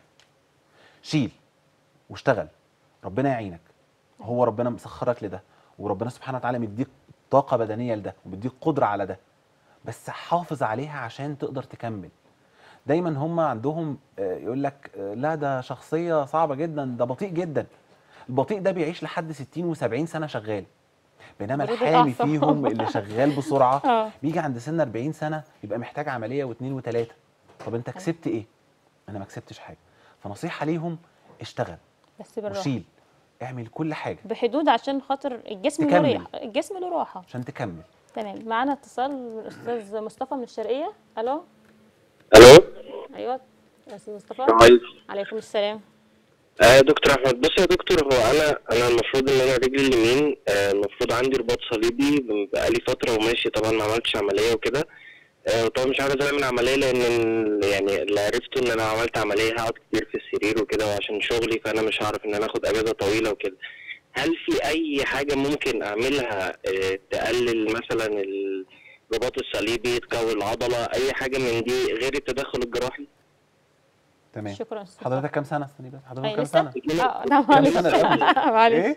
شيل واشتغل ربنا يعينك هو ربنا مسخرك لده وربنا سبحانه وتعالى مديك طاقه بدنيه لده ومديك قدره على ده بس حافظ عليها عشان تقدر تكمل دايما هم عندهم آه، يقول لك آه، لا ده شخصيه صعبه جدا ده بطيء جدا البطيء ده بيعيش لحد 60 و70 سنه شغال بينما برود الحامي الأعصاب. فيهم اللي شغال بسرعه اه بيجي عند سن 40 سنه يبقى محتاج عمليه واثنين وثلاثه طب انت كسبت ايه انا ما كسبتش حاجه فنصيحه ليهم اشتغل بس بالراحه وشيل اعمل كل حاجه بحدود عشان خاطر الجسم له تكمل. راحه الجسم له راحه عشان تكمل تمام معانا اتصال من الاستاذ مصطفى من الشرقيه الو الو ايوه يا استاذ مصطفى عليكم عليكم السلام آه دكتور احمد بص يا دكتور هو انا انا المفروض ان انا رجلي اليمين آه المفروض عندي رباط صليبي من بقالي فتره وماشي طبعا ما عملتش عمليه وكده آه وطبعا مش عاوز اعمل عمليه لان ال- يعني اللي عرفته ان انا لو عملت عمليه هقعد كتير في السرير وكده وعشان شغلي فانا مش هعرف ان انا اخد اجازه طويله وكده هل في اي حاجه ممكن اعملها آه، تقلل مثلا الرباط الصليبي تقوي العضله اي حاجه من دي غير التدخل الجراحي تمام شكرا أستاذ حضرتك كام سنه استني بس حضرتك أي كام لسه؟ سنه اه لا معلش سنة الأول؟ معلش ايه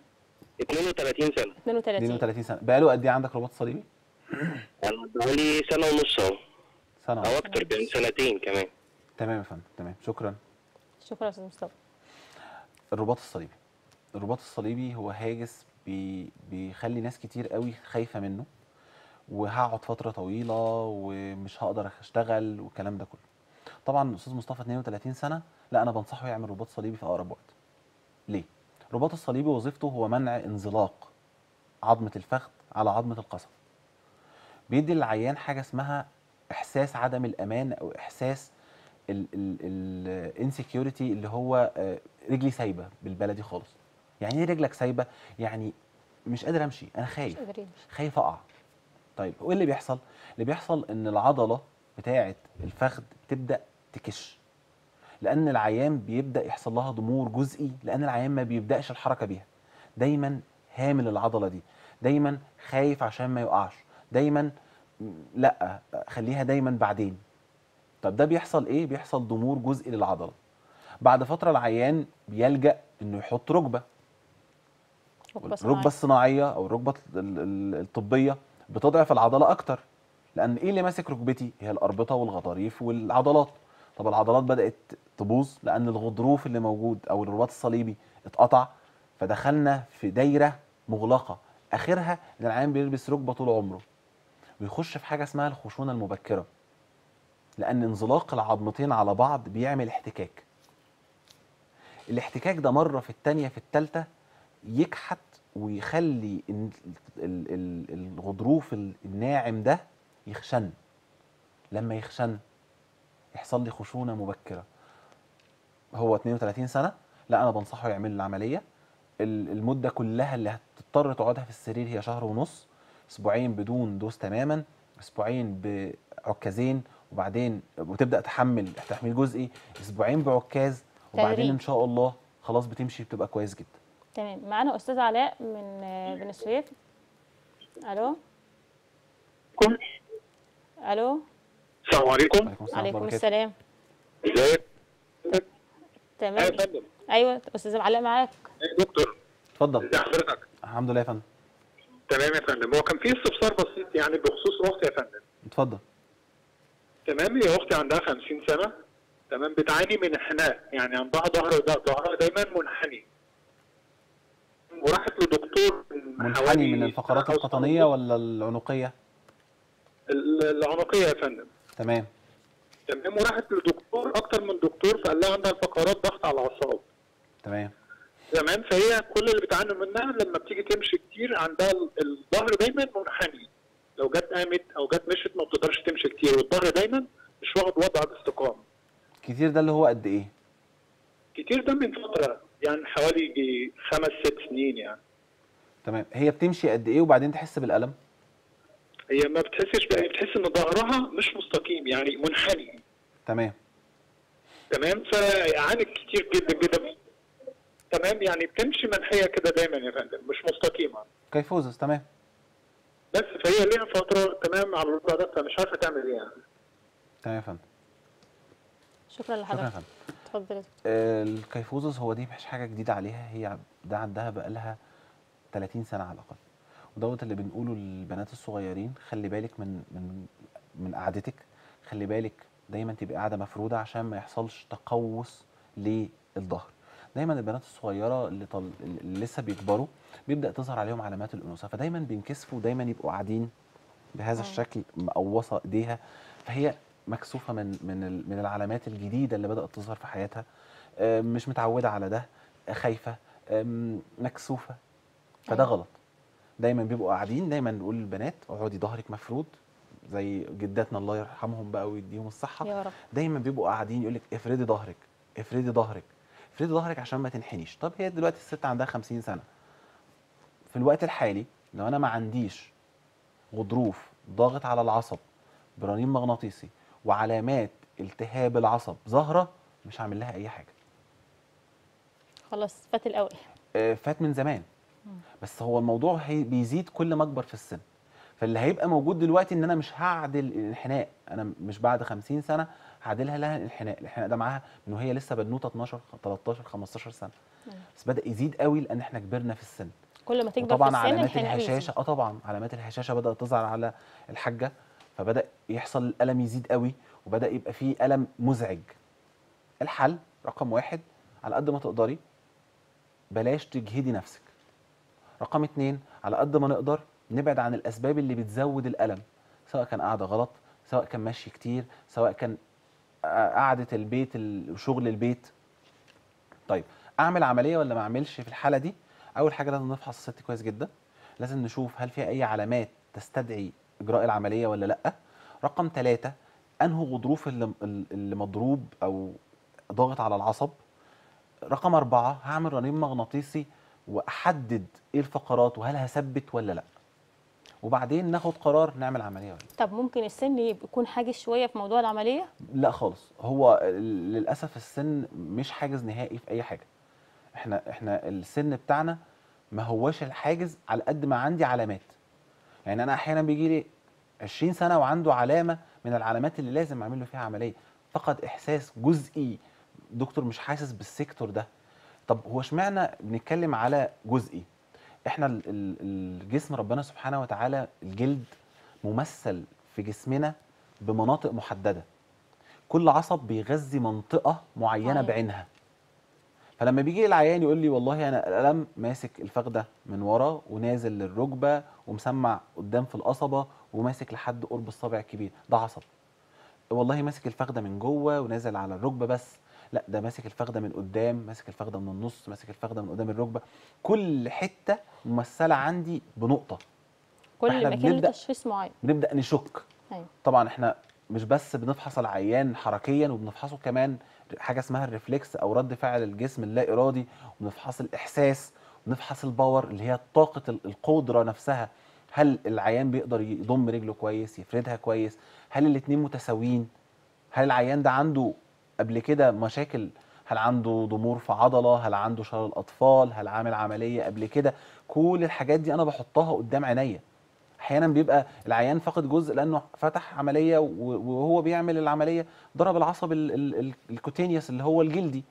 32 سنه 32 32 سنه بقاله قد ايه عندك رباط صليبي انا بقالي سنه ونص اهو سنه او اكتر كمان سنتين كمان تمام يا فندم تمام شكرا شكرا يا استاذ مصطفى الرباط الصليبي الرباط الصليبي هو هاجس بي بيخلي ناس كتير قوي خايفه منه وهقعد فتره طويله ومش هقدر اشتغل والكلام ده كله طبعا الاستاذ مصطفى 32 سنه لا انا بنصحه يعمل رباط صليبي في اقرب وقت ليه الرباط الصليبي وظيفته هو منع انزلاق عظمه الفخذ على عظمه القصب بيدي للعيان حاجه اسمها احساس عدم الامان او احساس الانسكيورتي اللي هو آه، رجلي سايبه بالبلدي خالص يعني ايه رجلك سايبه يعني مش قادر امشي انا مش خايف قادر يمشي خايف اقع طيب وايه اللي بيحصل اللي بيحصل ان العضله بتاعه الفخذ بتبدا تكش لان العيان بيبدا يحصل لها ضمور جزئي لان العيان ما بيبداش الحركه بيها دايما هامل العضله دي دايما خايف عشان ما يقعش دايما م، لا خليها دايما بعدين طب ده بيحصل ايه بيحصل ضمور جزئي للعضله بعد فتره العيان بيلجا انه يحط ركبه ركبة الركبه الصناعيه او الركبه ال- ال- الطبيه بتضعف العضله اكتر لان ايه اللي ماسك ركبتي هي الاربطه والغضاريف والعضلات طب العضلات بدات تبوظ لان الغضروف اللي موجود او الرباط الصليبي اتقطع فدخلنا في دايره مغلقه اخرها ان العيان بيلبس ركبه طول عمره ويخش في حاجه اسمها الخشونه المبكره لان انزلاق العظمتين على بعض بيعمل احتكاك الاحتكاك ده مره في الثانيه في الثالثه يكحت ويخلي ال- ال- ال- الغضروف ال- الناعم ده يخشن لما يخشن يحصل لي خشونه مبكره هو 32 سنه لا انا بنصحه يعمل العمليه ال- المده كلها اللي هتضطر تقعدها في السرير هي شهر ونص اسبوعين بدون دوز تماما اسبوعين بعكازين وبعدين وتبدا تحمل تحميل جزئي اسبوعين بعكاز وبعدين تدريج. ان شاء الله خلاص بتمشي بتبقى كويس جدا تمام معانا استاذ علاء من آه، بني سويف الو الو السلام عليكم عليكم السلام عليكم وبركاته. السلام ازيك تمام يا فندم ايوه استاذ علاء معاك يا دكتور اتفضل ازي حضرتك الحمد لله يا فندم تمام يا فندم هو كان في استفسار بسيط يعني بخصوص اختي يا فندم اتفضل تمام هي اختي عندها 50 سنه تمام بتعاني من انحناء يعني عندها ظهر ظهرها دايما منحني وراحت لدكتور منحني حوالي من الفقرات سنة أو القطنيه سنة ولا العنقيه ال- العنقيه يا فندم تمام تمام وراحت لدكتور اكتر من دكتور فقال لها عندها فقرات ضغط على الاعصاب تمام تمام فهي كل اللي بتعاني منها لما بتيجي تمشي كتير عندها ال- الظهر دايما منحني لو جت قامت او جت مشت ما بتقدرش تمشي كتير والظهر دايما مش واخد وضع الاستقامه كتير ده اللي هو قد ايه كتير ده من فتره يعني حوالي يجي خمس ست سنين يعني تمام هي بتمشي قد ايه وبعدين تحس بالالم هي ما بتحسش بقى بتحس ان ظهرها مش مستقيم يعني منحني تمام تمام فعانت كتير جدا جدا تمام يعني بتمشي منحيه كده دايما يا فندم مش مستقيمه كيفوزس تمام بس فهي ليها فتره تمام على الوضع ده فمش عارفه تعمل ايه يعني تمام يا فندم شكرا شكرا يا لحضرتك فندم اتفضل يا دكتور. آه، الكيفوزس هو دي مش حاجه جديده عليها هي ده عندها بقالها 30 سنه على الاقل ودوت اللي بنقوله للبنات الصغيرين خلي بالك من من من قعدتك خلي بالك دايما تبقي قاعده مفروده عشان ما يحصلش تقوس للظهر دايما البنات الصغيره اللي, طل... اللي لسه بيكبروا بيبدا تظهر عليهم علامات الانوثه فدايما بينكسفوا دايما يبقوا قاعدين بهذا الشكل مقوصه ايديها فهي مكسوفه من من ال- من العلامات الجديده اللي بدات تظهر في حياتها آه، مش متعوده على ده آه، خايفه آم، مكسوفه فده أيوة. غلط دايما بيبقوا قاعدين دايما نقول للبنات اقعدي ظهرك مفرود زي جداتنا الله يرحمهم بقى ويديهم الصحه يا رب دايما بيبقوا قاعدين يقول لك افردي ظهرك افردي ظهرك افردي ظهرك عشان ما تنحنيش طب هي دلوقتي الست عندها 50 سنه في الوقت الحالي لو انا ما عنديش غضروف ضاغط على العصب برنين مغناطيسي وعلامات التهاب العصب ظاهره مش هعمل لها اي حاجه خلاص فات الاوان آه، فات من زمان بس هو الموضوع هي بيزيد كل ما اكبر في السن فاللي هيبقى موجود دلوقتي ان انا مش هعدل الانحناء انا مش بعد 50 سنه هعدلها لها الانحناء الانحناء ده معاها من وهي لسه بنوته 12 13 15 سنه بس بدا يزيد قوي لان احنا كبرنا في السن كل ما تكبر وطبعا في السن علامات الحناء الهشاشه بيزيد. اه طبعا علامات الهشاشه بدات تظهر على الحاجه فبدا يحصل الالم يزيد قوي وبدا يبقى فيه الم مزعج الحل رقم واحد على قد ما تقدري بلاش تجهدي نفسك رقم اتنين على قد ما نقدر نبعد عن الاسباب اللي بتزود الالم سواء كان قاعده غلط سواء كان مشي كتير سواء كان آه، قعده البيت ال- شغل البيت طيب اعمل عمليه ولا ما اعملش في الحاله دي اول حاجه لازم نفحص الست كويس جدا لازم نشوف هل فيها اي علامات تستدعي اجراء العمليه ولا لا رقم ثلاثة انه غضروف اللي, اللي مضروب او ضاغط على العصب رقم أربعة هعمل رنين مغناطيسي واحدد ايه الفقرات وهل هثبت ولا لا وبعدين ناخد قرار نعمل عمليه ولا لا طب ممكن السن يبقى- يكون حاجز شويه في موضوع العمليه لا خالص هو للاسف السن مش حاجز نهائي في اي حاجه احنا احنا السن بتاعنا ما هوش الحاجز على قد ما عندي علامات يعني انا احيانا بيجي لي 20 سنه وعنده علامه من العلامات اللي لازم اعمل له فيها عمليه فقد احساس جزئي دكتور مش حاسس بالسيكتور ده طب هو اشمعنى بنتكلم على جزئي احنا ال- ال- الجسم ربنا سبحانه وتعالى الجلد ممثل في جسمنا بمناطق محدده كل عصب بيغذي منطقه معينه أيوة. بعينها فلما بيجي العيان يقول لي والله انا الالم ماسك الفخده من ورا ونازل للركبه ومسمع قدام في القصبه وماسك لحد قرب الصابع الكبير ده عصب والله ماسك الفخده من جوه ونازل على الركبه بس لا ده ماسك الفخده من قدام ماسك الفخده من النص ماسك الفخده من قدام الركبه كل حته ممثله عندي بنقطه كل فإحنا مكان له بنبدأ- تشخيص معين بنبدا نشك ايوه طبعا احنا مش بس بنفحص العيان حركيا وبنفحصه كمان حاجه اسمها الريفلكس او رد فعل الجسم اللا ارادي وبنفحص الاحساس وبنفحص الباور اللي هي طاقه ال- القدره نفسها هل العيان بيقدر يضم رجله كويس يفردها كويس هل الاتنين متساويين هل العيان ده عنده قبل كده مشاكل هل عنده ضمور في عضله هل عنده شلل اطفال هل عامل عمليه قبل كده كل الحاجات دي انا بحطها قدام عينيا احيانا بيبقى العيان فقد جزء لانه فتح عمليه و- وهو بيعمل العمليه ضرب العصب ال- ال- ال- الكوتينيوس اللي هو الجلدي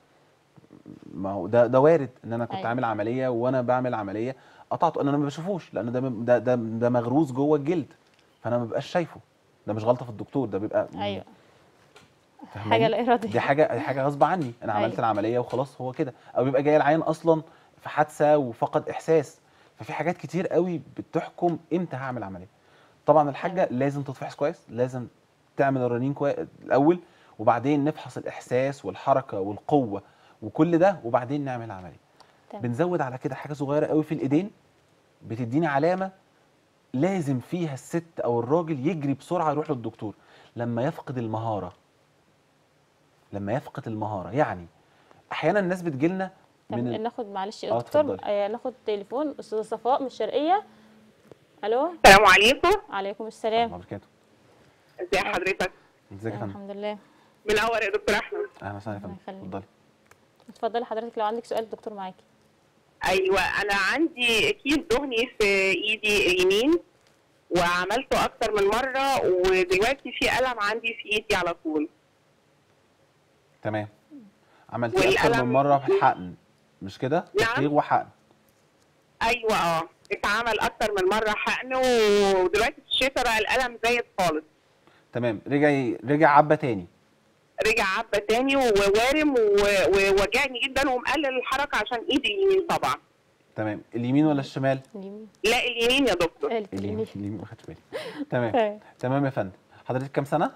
ما هو ده ده وارد ان انا كنت أيوة. عامل عمليه وانا بعمل عمليه قطعته انا ما بشوفوش لان ده ده ده, ده مغروز جوه الجلد فانا ما ببقاش شايفه ده مش غلطه في الدكتور ده بيبقى ايوه فاهماني؟ حاجه لا اراديه دي حاجه دي حاجه غصب عني انا عملت أيوة. العمليه وخلاص هو كده او بيبقى جاي العيان اصلا في حادثه وفقد احساس ففي حاجات كتير قوي بتحكم امتى هعمل عمليه طبعا الحاجه أيوة. لازم تتفحص كويس لازم تعمل الرنين كويس الاول وبعدين نفحص الاحساس والحركه والقوه وكل ده وبعدين نعمل عمليه تمام. بنزود على كده حاجه صغيره قوي في الايدين بتديني علامه لازم فيها الست او الراجل يجري بسرعه يروح للدكتور لما يفقد المهاره لما يفقد المهاره يعني احيانا الناس بتجيلنا طب من ال... ناخد معلش يا آه، دكتور اتفضلي. آه، ناخد تليفون استاذه صفاء من الشرقيه الو السلام عليكم عليكم السلام الله وبركاته ازي حضرتك ازيك يا فندم الحمد لله منور يا دكتور احمد اهلا وسهلا يا الله فندم يخليك. اتفضلي اتفضلي حضرتك لو عندك سؤال الدكتور معاكي ايوه انا عندي كيس دهني في ايدي اليمين وعملته اكتر من مره ودلوقتي في الم عندي في ايدي على طول تمام عملتيه اكتر والألم- من مره في الحقن مش كده نعم. تفريغ وحقن ايوه اه اتعمل اكتر من مره حقن ودلوقتي في الشتاء بقى الالم زايد خالص تمام رجع رجع عبه تاني رجع عبه تاني ووارم و- ووجعني جدا ومقلل الحركه عشان ايدي اليمين طبعا تمام اليمين ولا الشمال اليمين لا اليمين يا دكتور قالت اليمين اليمين اليمين ما خدتش بالي تمام تمام. تمام يا فندم حضرتك كام سنه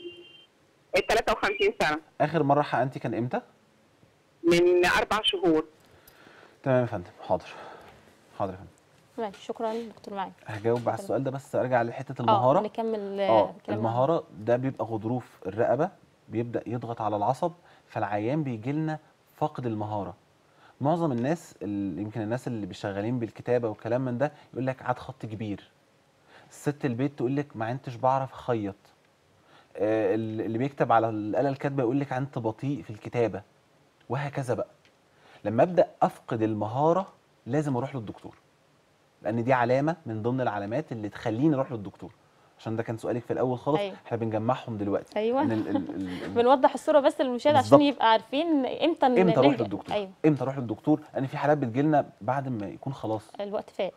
53 سنه اخر مره حقنتي كان امتى من اربع شهور تمام يا فندم حاضر حاضر يا فندم ماشي شكرا دكتور معاك هجاوب على السؤال ده بس ارجع لحته اه المهاره نكمل اه كلامنا. المهاره ده بيبقى غضروف الرقبه بيبدا يضغط على العصب فالعيان بيجي لنا فاقد المهاره معظم الناس اللي يمكن الناس اللي شغالين بالكتابه والكلام من ده يقول لك عاد خط كبير الست البيت تقول لك ما عدتش بعرف اخيط آه، اللي بيكتب على الاله الكاتبه يقول لك انت بطيء في الكتابه وهكذا بقى لما ابدا افقد المهاره لازم اروح للدكتور لان دي علامه من ضمن العلامات اللي تخليني اروح للدكتور عشان ده كان سؤالك في الاول خالص أيوة. احنا بنجمعهم دلوقتي ايوه إن ال ال ال ال بنوضح الصوره بس للمشاهد عشان بالظبط. يبقى عارفين امتى ن- امتى اروح نلجأ. للدكتور ايوه امتى اروح للدكتور لان في حالات بتجيلنا بعد ما يكون خلاص الوقت فات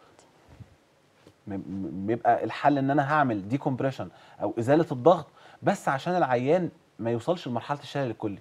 م- م- بيبقى الحل ان انا هعمل دي كومبريشن او ازاله الضغط بس عشان العيان ما يوصلش لمرحله الشلل الكلي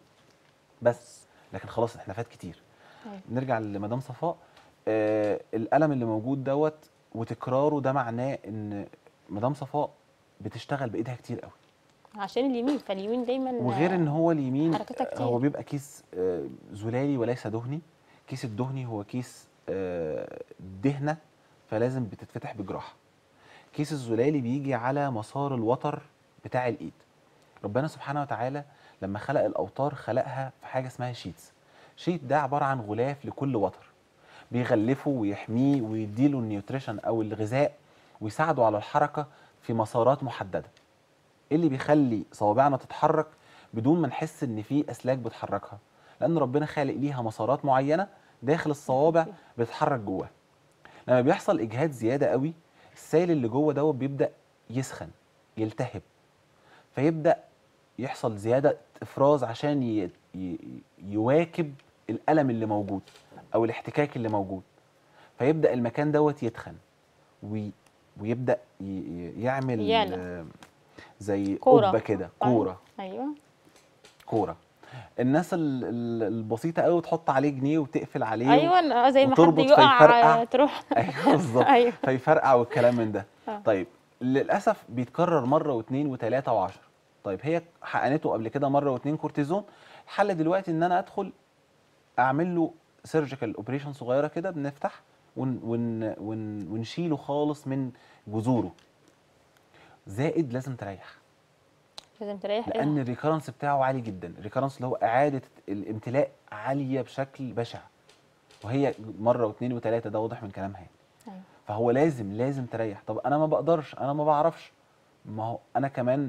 بس لكن خلاص احنا فات كتير أيوة. نرجع لمدام صفاء آه الالم اللي موجود دوت وتكراره ده معناه ان مدام صفاء بتشتغل بايدها كتير قوي عشان اليمين فاليمين دايما وغير ان هو اليمين حركتها كتير. هو بيبقى كيس آه، زلالي وليس دهني كيس الدهني هو كيس آه، دهنه فلازم بتتفتح بجراحه كيس الزلالي بيجي على مسار الوتر بتاع الايد ربنا سبحانه وتعالى لما خلق الاوتار خلقها في حاجه اسمها شيتس شيت ده عباره عن غلاف لكل وتر بيغلفه ويحميه ويديله النيوتريشن او الغذاء ويساعده على الحركه في مسارات محدده ايه اللي بيخلي صوابعنا تتحرك بدون ما نحس ان في اسلاك بتحركها لان ربنا خالق ليها مسارات معينه داخل الصوابع بتتحرك جواها لما بيحصل اجهاد زياده قوي السائل اللي جوه دوت بيبدا يسخن يلتهب فيبدا يحصل زياده افراز عشان ي... ي... يواكب الالم اللي موجود او الاحتكاك اللي موجود فيبدا المكان دوت يتخن وي... ويبدا ي... ي- يعمل يعلى. آه، زي كورة. قبه كده كوره ايوه كوره الناس ال- ال- البسيطه قوي تحط عليه جنيه وتقفل عليه ايوه آه، زي ما حد وتربط يقع فيفرقع. آه، تروح ايوه بالظبط ايوه فيفرقع والكلام من ده آه. طيب للاسف بيتكرر مره واثنين وثلاثه وعشرة طيب هي حقنته قبل كده مره واثنين كورتيزون الحل دلوقتي ان انا ادخل اعمل له سيرجيكال اوبريشن صغيره كده بنفتح ون ون ون ونشيله خالص من جذوره زائد لازم تريح لازم تريح إيه؟ لان الريكرنس بتاعه عالي جدا الريكرنس اللي هو اعاده الامتلاء عاليه بشكل بشع وهي مره واثنين وثلاثه ده واضح من كلامها يعني. أيوة. فهو لازم لازم تريح طب انا ما بقدرش انا ما بعرفش ما هو انا كمان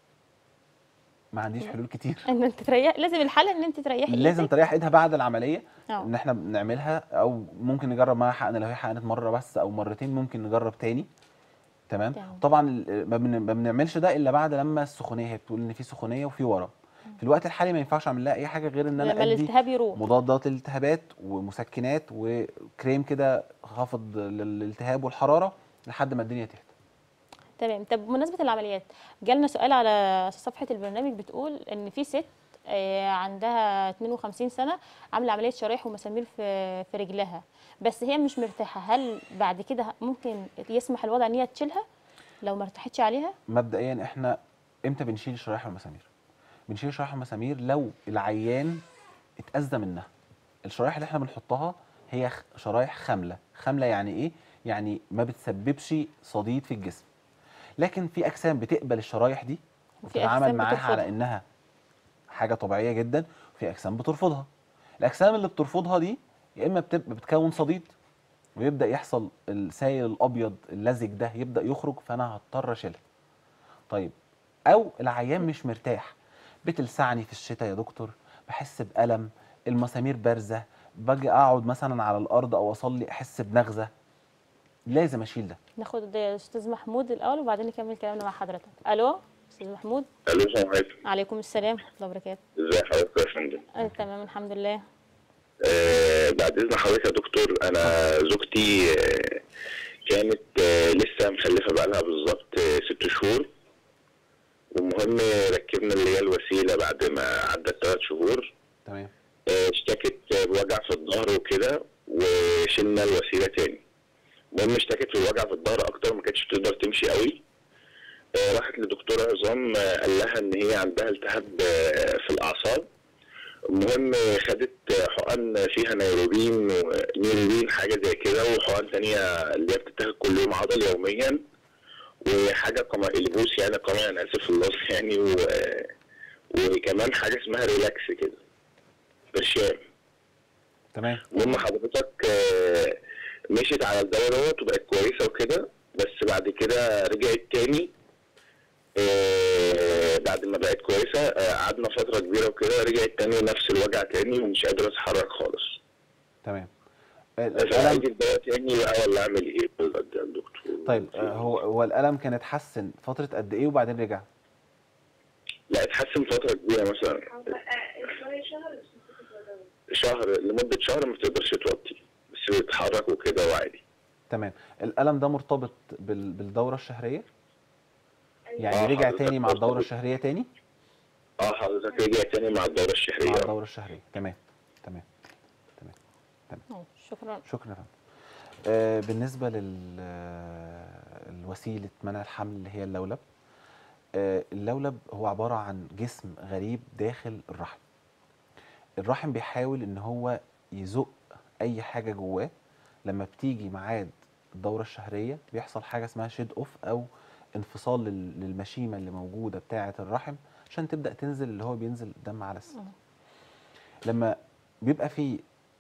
ما عنديش حلول كتير ان انت تريح لازم الحل ان انت تريحي لازم إيدك. تريح ايدها بعد العمليه اه ان احنا بنعملها او ممكن نجرب معاها حقن لو هي حقنت مره بس او مرتين ممكن نجرب تاني تمام تمام. طبعا ال- ما بن- ما بنعملش ده الا بعد لما السخونيه هي بتقول ان في سخونيه وفي ورم في الوقت الحالي ما ينفعش اعمل لها اي حاجه غير ان لما انا ادي الالتهاب يروح مضادات للالتهابات ومسكنات وكريم كده خافض للالتهاب والحراره لحد ما الدنيا تهدى تمام طب بمناسبه العمليات جالنا سؤال على صفحه البرنامج بتقول ان في ست آه، عندها 52 سنه عامله عمليه شرايح ومسامير في في رجلها بس هي مش مرتاحه هل بعد كده ممكن يسمح الوضع ان هي تشيلها لو ما ارتاحتش عليها مبدئيا احنا امتى بنشيل الشرايح والمسامير بنشيل الشرايح والمسامير لو العيان اتاذى منها الشرايح اللي احنا بنحطها هي خ- شرايح خامله خامله يعني ايه يعني ما بتسببش صديد في الجسم لكن في اجسام بتقبل الشرايح دي وفي وتتعامل أجسام معاها على بترفضها. انها حاجه طبيعيه جدا وفي اجسام بترفضها الاجسام اللي بترفضها دي يا اما بتبقى بتكون صديد ويبدا يحصل السائل الابيض اللزج ده يبدا يخرج فانا هضطر اشيلها طيب او العيان مش مرتاح بتلسعني في الشتاء يا دكتور بحس بالم المسامير بارزه باجي اقعد مثلا على الارض او اصلي احس بنغزه لازم اشيل ده ناخد استاذ محمود الاول وبعدين نكمل كلامنا مع حضرتك الو استاذ محمود الو السلام عليكم عليكم السلام ورحمه الله وبركاته ازي حضرتك يا فندم آه، تمام الحمد لله آه بعد اذن حضرتك يا دكتور انا زوجتي آه كانت آه لسه مخلفه بقالها بالظبط آه ست شهور والمهم ركبنا اللي هي الوسيله بعد ما عدت ثلاث شهور تمام آه، اشتكت بوجع في الظهر وكده وشلنا الوسيله تاني المهم اشتكت بوجع في الظهر اكتر ما كانتش بتقدر تمشي قوي آه، راحت لدكتور عظام آه، قال لها ان هي عندها التهاب آه، في الاعصاب المهم آه، خدت آه، حقن فيها نيروبين ونيروبين حاجه زي كده وحقن تانية اللي هي بتتاخد كل يوم عضل يوميا وحاجه قمع البوس يعني قمع انا اسف في اللفظ يعني و... وكمان حاجه اسمها ريلاكس كده برشام تمام المهم حضرتك آه، مشيت على الدواء دوت وبقت كويسه وكده بس بعد كده رجعت تاني آه، بعد ما بقت كويسه آه، قعدنا فتره كبيره وكده رجعت تاني نفس الوجع تاني ومش قادره اتحرك خالص تمام ال- عشان الالم عندي الدواء تاني بقى ولا اعمل ايه بالظبط يا دكتور طيب آه، هو هو الالم كان اتحسن فتره قد ايه وبعدين رجع لا اتحسن فتره كبيره مثلا شهر لمده شهر ما بتقدرش توطي بس بتتحرك وكده وعادي تمام الالم ده مرتبط بال- بالدوره الشهريه يعني آه، رجع حضرتك تاني مع الدوره مرتبط. الشهريه تاني اه حضرتك رجع تاني مع الدوره مع الشهريه الدوره الشهريه تمام تمام ماشي، شكرا شكرا يا فندم آه، بالنسبه لل الوسيله منع الحمل اللي هي اللولب آه، اللولب هو عباره عن جسم غريب داخل الرحم الرحم بيحاول ان هو يزق اي حاجه جواه لما بتيجي ميعاد الدوره الشهريه بيحصل حاجه اسمها شيد اوف او انفصال لل- للمشيمه اللي موجوده بتاعه الرحم عشان تبدا تنزل اللي هو بينزل دم على الست لما بيبقى في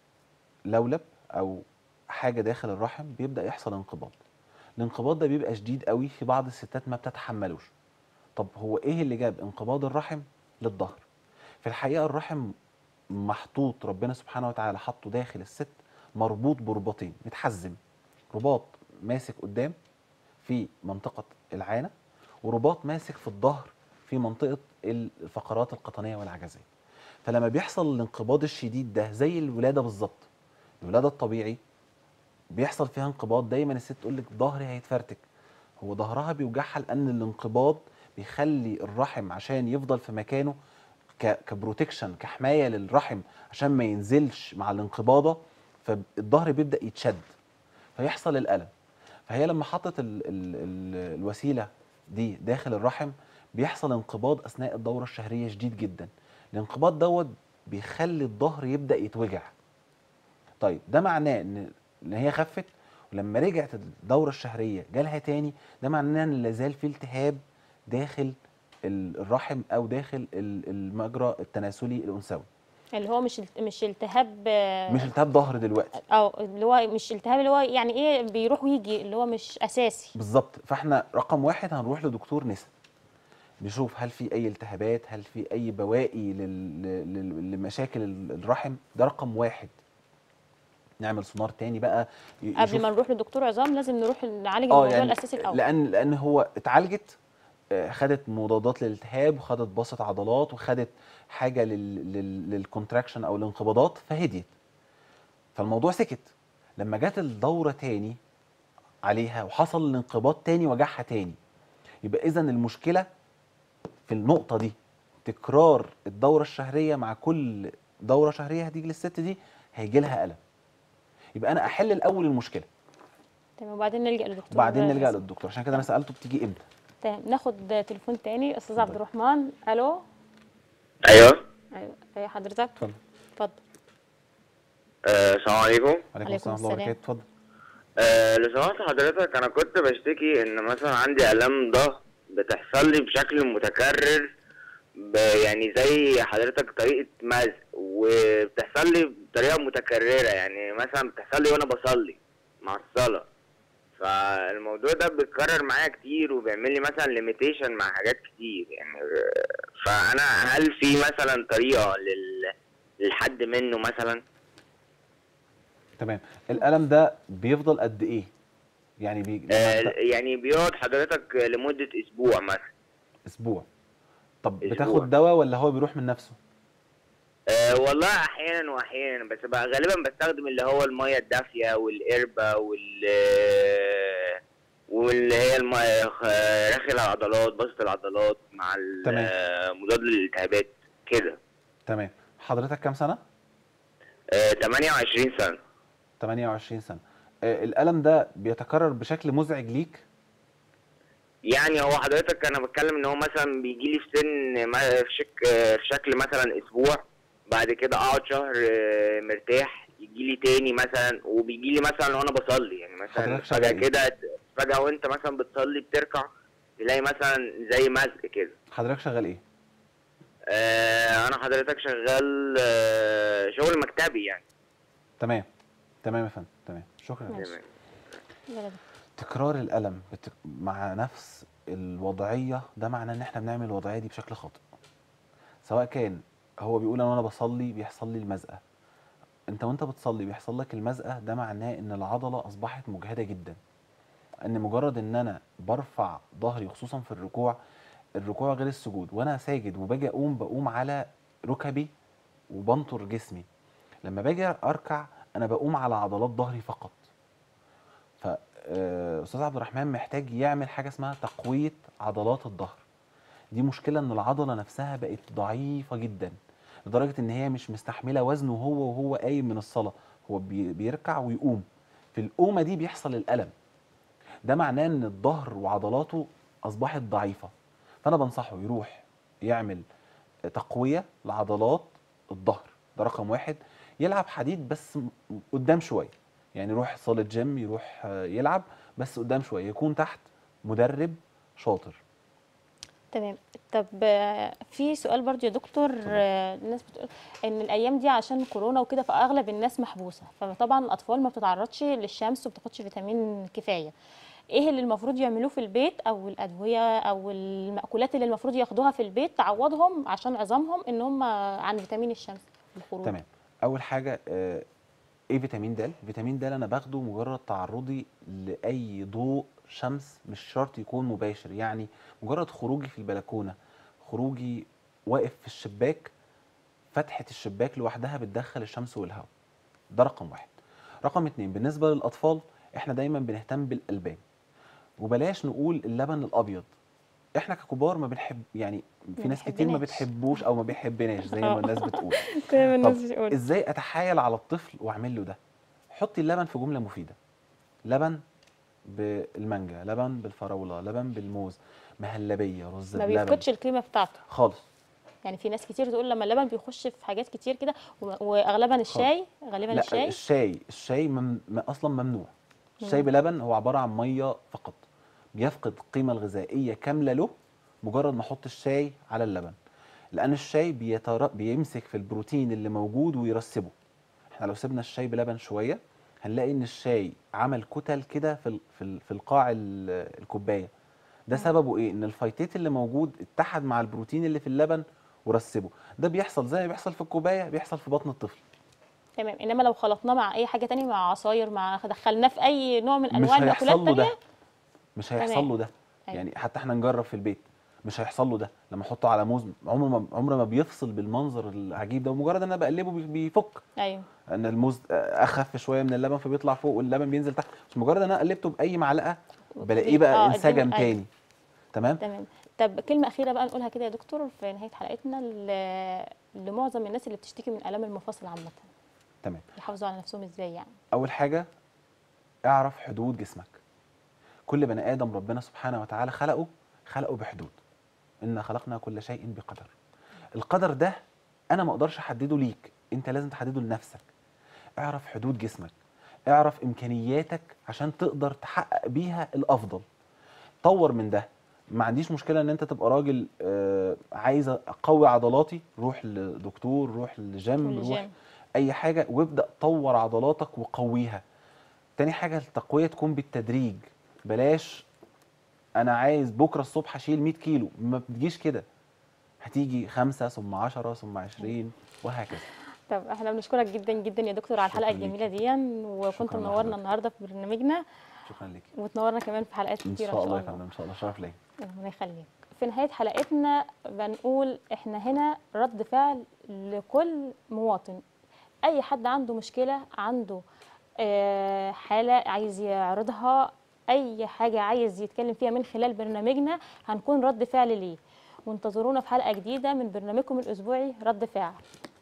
لولب او حاجه داخل الرحم بيبدا يحصل انقباض الانقباض ده بيبقى شديد قوي في بعض الستات ما بتتحملوش طب هو ايه اللي جاب انقباض الرحم للظهر في الحقيقه الرحم محطوط ربنا سبحانه وتعالى حطه داخل الست مربوط برباطين متحزم رباط ماسك قدام في منطقه العانه ورباط ماسك في الظهر في منطقه الفقرات القطنيه والعجزيه فلما بيحصل الانقباض الشديد ده زي الولاده بالظبط الولاده الطبيعي بيحصل فيها انقباض دايما الست تقول لك ظهري هيتفرتك هو ظهرها بيوجعها لان الانقباض بيخلي الرحم عشان يفضل في مكانه ك- كبروتكشن كحمايه للرحم عشان ما ينزلش مع الانقباضه فالظهر بيبدا يتشد فيحصل الالم فهي لما حطت ال ال ال الوسيله دي داخل الرحم بيحصل انقباض اثناء الدوره الشهريه شديد جدا الانقباض دوت بيخلي الظهر يبدا يتوجع طيب ده معناه ان ان هي خفت ولما رجعت الدوره الشهريه جالها تاني ده معناه ان لازال في التهاب داخل ال- الرحم او داخل ال- المجرى التناسلي الانثوي اللي هو مش الت- مش التهاب آه، مش التهاب ظهر دلوقتي او اللي هو مش التهاب اللي هو يعني ايه بيروح ويجي اللي هو مش اساسي بالظبط فاحنا رقم واحد هنروح لدكتور نسا نشوف هل في اي التهابات هل في اي بواقي لل... لل... لمشاكل ال- الرحم ده رقم واحد نعمل سونار تاني بقى ي- قبل يشوف- ما نروح لدكتور عظام لازم نروح نعالج اه الموضوع يعني الاساسي الاول لان لان هو اتعالجت آه، خدت مضادات للالتهاب وخدت بسط عضلات وخدت حاجه لل... لل... للكونتراكشن او الانقباضات فهديت فالموضوع سكت لما جت الدوره تاني عليها وحصل الانقباض تاني وجعها تاني يبقى اذا المشكله في النقطه دي تكرار الدوره الشهريه مع كل دوره شهريه هتيجي للست دي هيجي لها الم يبقى انا احل الاول المشكله تمام وبعدين نلجا للدكتور وبعدين نلجا حسن. للدكتور عشان كده انا سالته بتيجي امتى تمام ناخد تليفون تاني استاذ عبد الرحمن الو ايوه ايوه ايه حضرتك اتفضل اتفضل آه، السلام عليكم عليكم عليكم السلام ورحمه الله السلام. وبركاته اتفضل آه، لو سمحت حضرتك انا كنت بشتكي ان مثلا عندي الام ظهر بتحصل لي بشكل متكرر ب- يعني زي حضرتك طريقه مزق وبتحصل لي بطريقه متكرره يعني مثلا بتحصل لي وانا بصلي مع الصلاه فالموضوع ده بيتكرر معايا كتير وبيعمل لي مثلا ليميتيشن مع حاجات كتير يعني آه، فانا هل في مثلا طريقه لل للحد منه مثلا تمام الالم ده بيفضل قد ايه يعني بي... لما آه، أنت- يعني بيقعد حضرتك لمدة أسبوع مثلا اسبوع طب أسبوع. بتاخد دواء ولا هو بيروح من نفسه أه والله أحيانا وأحيانا بس بقى غالبا بستخدم اللي هو المية الدافية والقربة وال واللي هي الم... خ- رخي العضلات بسط العضلات مع ال- تمام. آه، مضاد للالتهابات كده تمام حضرتك كام سنه أه 28 سنة 28 سنه آه الالم ده بيتكرر بشكل مزعج ليك يعني هو حضرتك انا بتكلم ان هو مثلا بيجي لي في سن ما- في شك في شكل مثلا اسبوع بعد كده اقعد شهر آه، مرتاح يجي لي تاني مثلا وبيجي لي مثلا وانا بصلي يعني مثلا حضرتك شغال فجأة إيه؟ كده فجأة وانت مثلا بتصلي بتركع تلاقي مثلا زي مزق كده حضرتك شغال ايه آه انا حضرتك شغال آه، شغل مكتبي يعني تمام تمام يا فندم تمام شكرا ماشي. تمام. يلا. تكرار الالم بتك... مع نفس الوضعيه ده معناه ان احنا بنعمل الوضعيه دي بشكل خاطئ سواء كان هو بيقول انا وانا بصلي بيحصل لي المزقه انت وانت بتصلي بيحصل لك المزقه ده معناه ان العضله اصبحت مجهده جدا ان مجرد ان انا برفع ظهري خصوصا في الركوع الركوع غير السجود وانا ساجد وباجي اقوم بقوم على ركبي وبنطر جسمي لما باجي اركع انا بقوم على عضلات ظهري فقط فاستاذ عبد الرحمن محتاج يعمل حاجه اسمها تقويه عضلات الظهر دي مشكله ان العضله نفسها بقت ضعيفه جدا لدرجه ان هي مش مستحمله وزنه هو وهو قايم من الصلاه هو بي- بيركع ويقوم في القومه دي بيحصل الالم ده معناه ان الظهر وعضلاته اصبحت ضعيفه فانا بنصحه يروح يعمل تقويه لعضلات الظهر ده رقم واحد يلعب حديد بس م- قدام شويه يعني يروح صاله جيم يروح آه، يلعب بس قدام شويه يكون تحت مدرب شاطر تمام طب آه، في سؤال برضو يا دكتور آه، الناس بتقول ان الايام دي عشان كورونا وكده فاغلب الناس محبوسه فطبعا الاطفال ما بتتعرضش للشمس وبتاخدش فيتامين كفايه ايه اللي المفروض يعملوه في البيت او الادويه او المأكولات اللي المفروض ياخدوها في البيت تعوضهم عشان عظامهم ان هم عن فيتامين الشمس الخروج تمام اول حاجه آه، ايه فيتامين د فيتامين د انا باخده مجرد تعرضي لاي ضوء شمس مش شرط يكون مباشر يعني مجرد خروجي في البلكونه خروجي واقف في الشباك فتحه الشباك لوحدها بتدخل الشمس والهواء ده رقم واحد رقم اتنين بالنسبه للاطفال احنا دايما بنهتم بالالبان وبلاش نقول اللبن الابيض احنا ككبار ما بنحب يعني في ما ناس كتير ما بنحبناش. بتحبوش او ما بيحبناش زي ما آه. الناس بتقول زي ما طب الناس بتقول ازاي اتحايل على الطفل واعمل له ده حطي اللبن في جمله مفيده لبن بالمانجا لبن بالفراوله لبن بالموز مهلبيه رز ما بلبن بيفقدش القيمه بتاعته خالص يعني في ناس كتير تقول لما اللبن بيخش في حاجات كتير كده و- واغلبا الشاي غالبا لا الشاي الشاي الشاي مم... م- اصلا ممنوع الشاي بلبن هو عباره عن ميه فقط بيفقد القيمه الغذائيه كامله له مجرد ما احط الشاي على اللبن لان الشاي بيتر... بيمسك في البروتين اللي موجود ويرسبه احنا لو سيبنا الشاي بلبن شويه هنلاقي ان الشاي عمل كتل كده في ال... في, ال... في القاع ال... الكوبايه ده سببه ايه ان الفيتات اللي موجود اتحد مع البروتين اللي في اللبن ورسبه ده بيحصل زي ما بيحصل في الكوبايه بيحصل في بطن الطفل تمام انما لو خلطناه مع اي حاجه تانية مع عصاير مع دخلناه في اي نوع من مش انواع المأكولات هيحصل له ده التانية مش هيحصل تمام. له ده أيوة. يعني حتى احنا نجرب في البيت مش هيحصل له ده لما احطه على موز عمره ما عمره ما بيفصل بالمنظر العجيب ده ومجرد ان انا بقلبه بي- بيفك ايوه ان الموز اخف شويه من اللبن فبيطلع فوق واللبن بينزل تحت مش مجرد ان انا قلبته باي معلقه بلاقيه آه، بقى الدنيا- انسجم أيوة. تاني تمام تمام طب كلمه اخيره بقى نقولها كده يا دكتور في نهايه حلقتنا ل- لمعظم الناس اللي بتشتكي من الام المفاصل عامه تمام يحافظوا على نفسهم ازاي يعني اول حاجه اعرف حدود جسمك كل بني ادم ربنا سبحانه وتعالى خلقه خلقه بحدود انا خلقنا كل شيء بقدر القدر ده انا ما اقدرش احدده ليك انت لازم تحدده لنفسك اعرف حدود جسمك اعرف امكانياتك عشان تقدر تحقق بيها الافضل طور من ده ما عنديش مشكله ان انت تبقى راجل آه، عايز اقوي عضلاتي روح لدكتور روح لجيم روح والجيم. اي حاجه وابدا طور عضلاتك وقويها تاني حاجه التقويه تكون بالتدريج بلاش انا عايز بكره الصبح اشيل 100 كيلو ما بتجيش كده هتيجي خمسة ثم عشرة ثم عشرين وهكذا طب احنا بنشكرك جدا جدا يا دكتور على الحلقه شكراً الجميله ليكي. دي وكنت شكراً منورنا لحضرتك. النهارده في برنامجنا شكرا لك وتنورنا كمان في حلقات ان كتيره شاء الله يا فندم ان شاء الله شرف ليا ربنا يخليك في نهاية حلقتنا بنقول احنا هنا رد فعل لكل مواطن اي حد عنده مشكلة عنده آه، حالة عايز يعرضها اي حاجة عايز يتكلم فيها من خلال برنامجنا هنكون رد فعل ليه وانتظرونا في حلقة جديدة من برنامجكم الاسبوعي رد فعل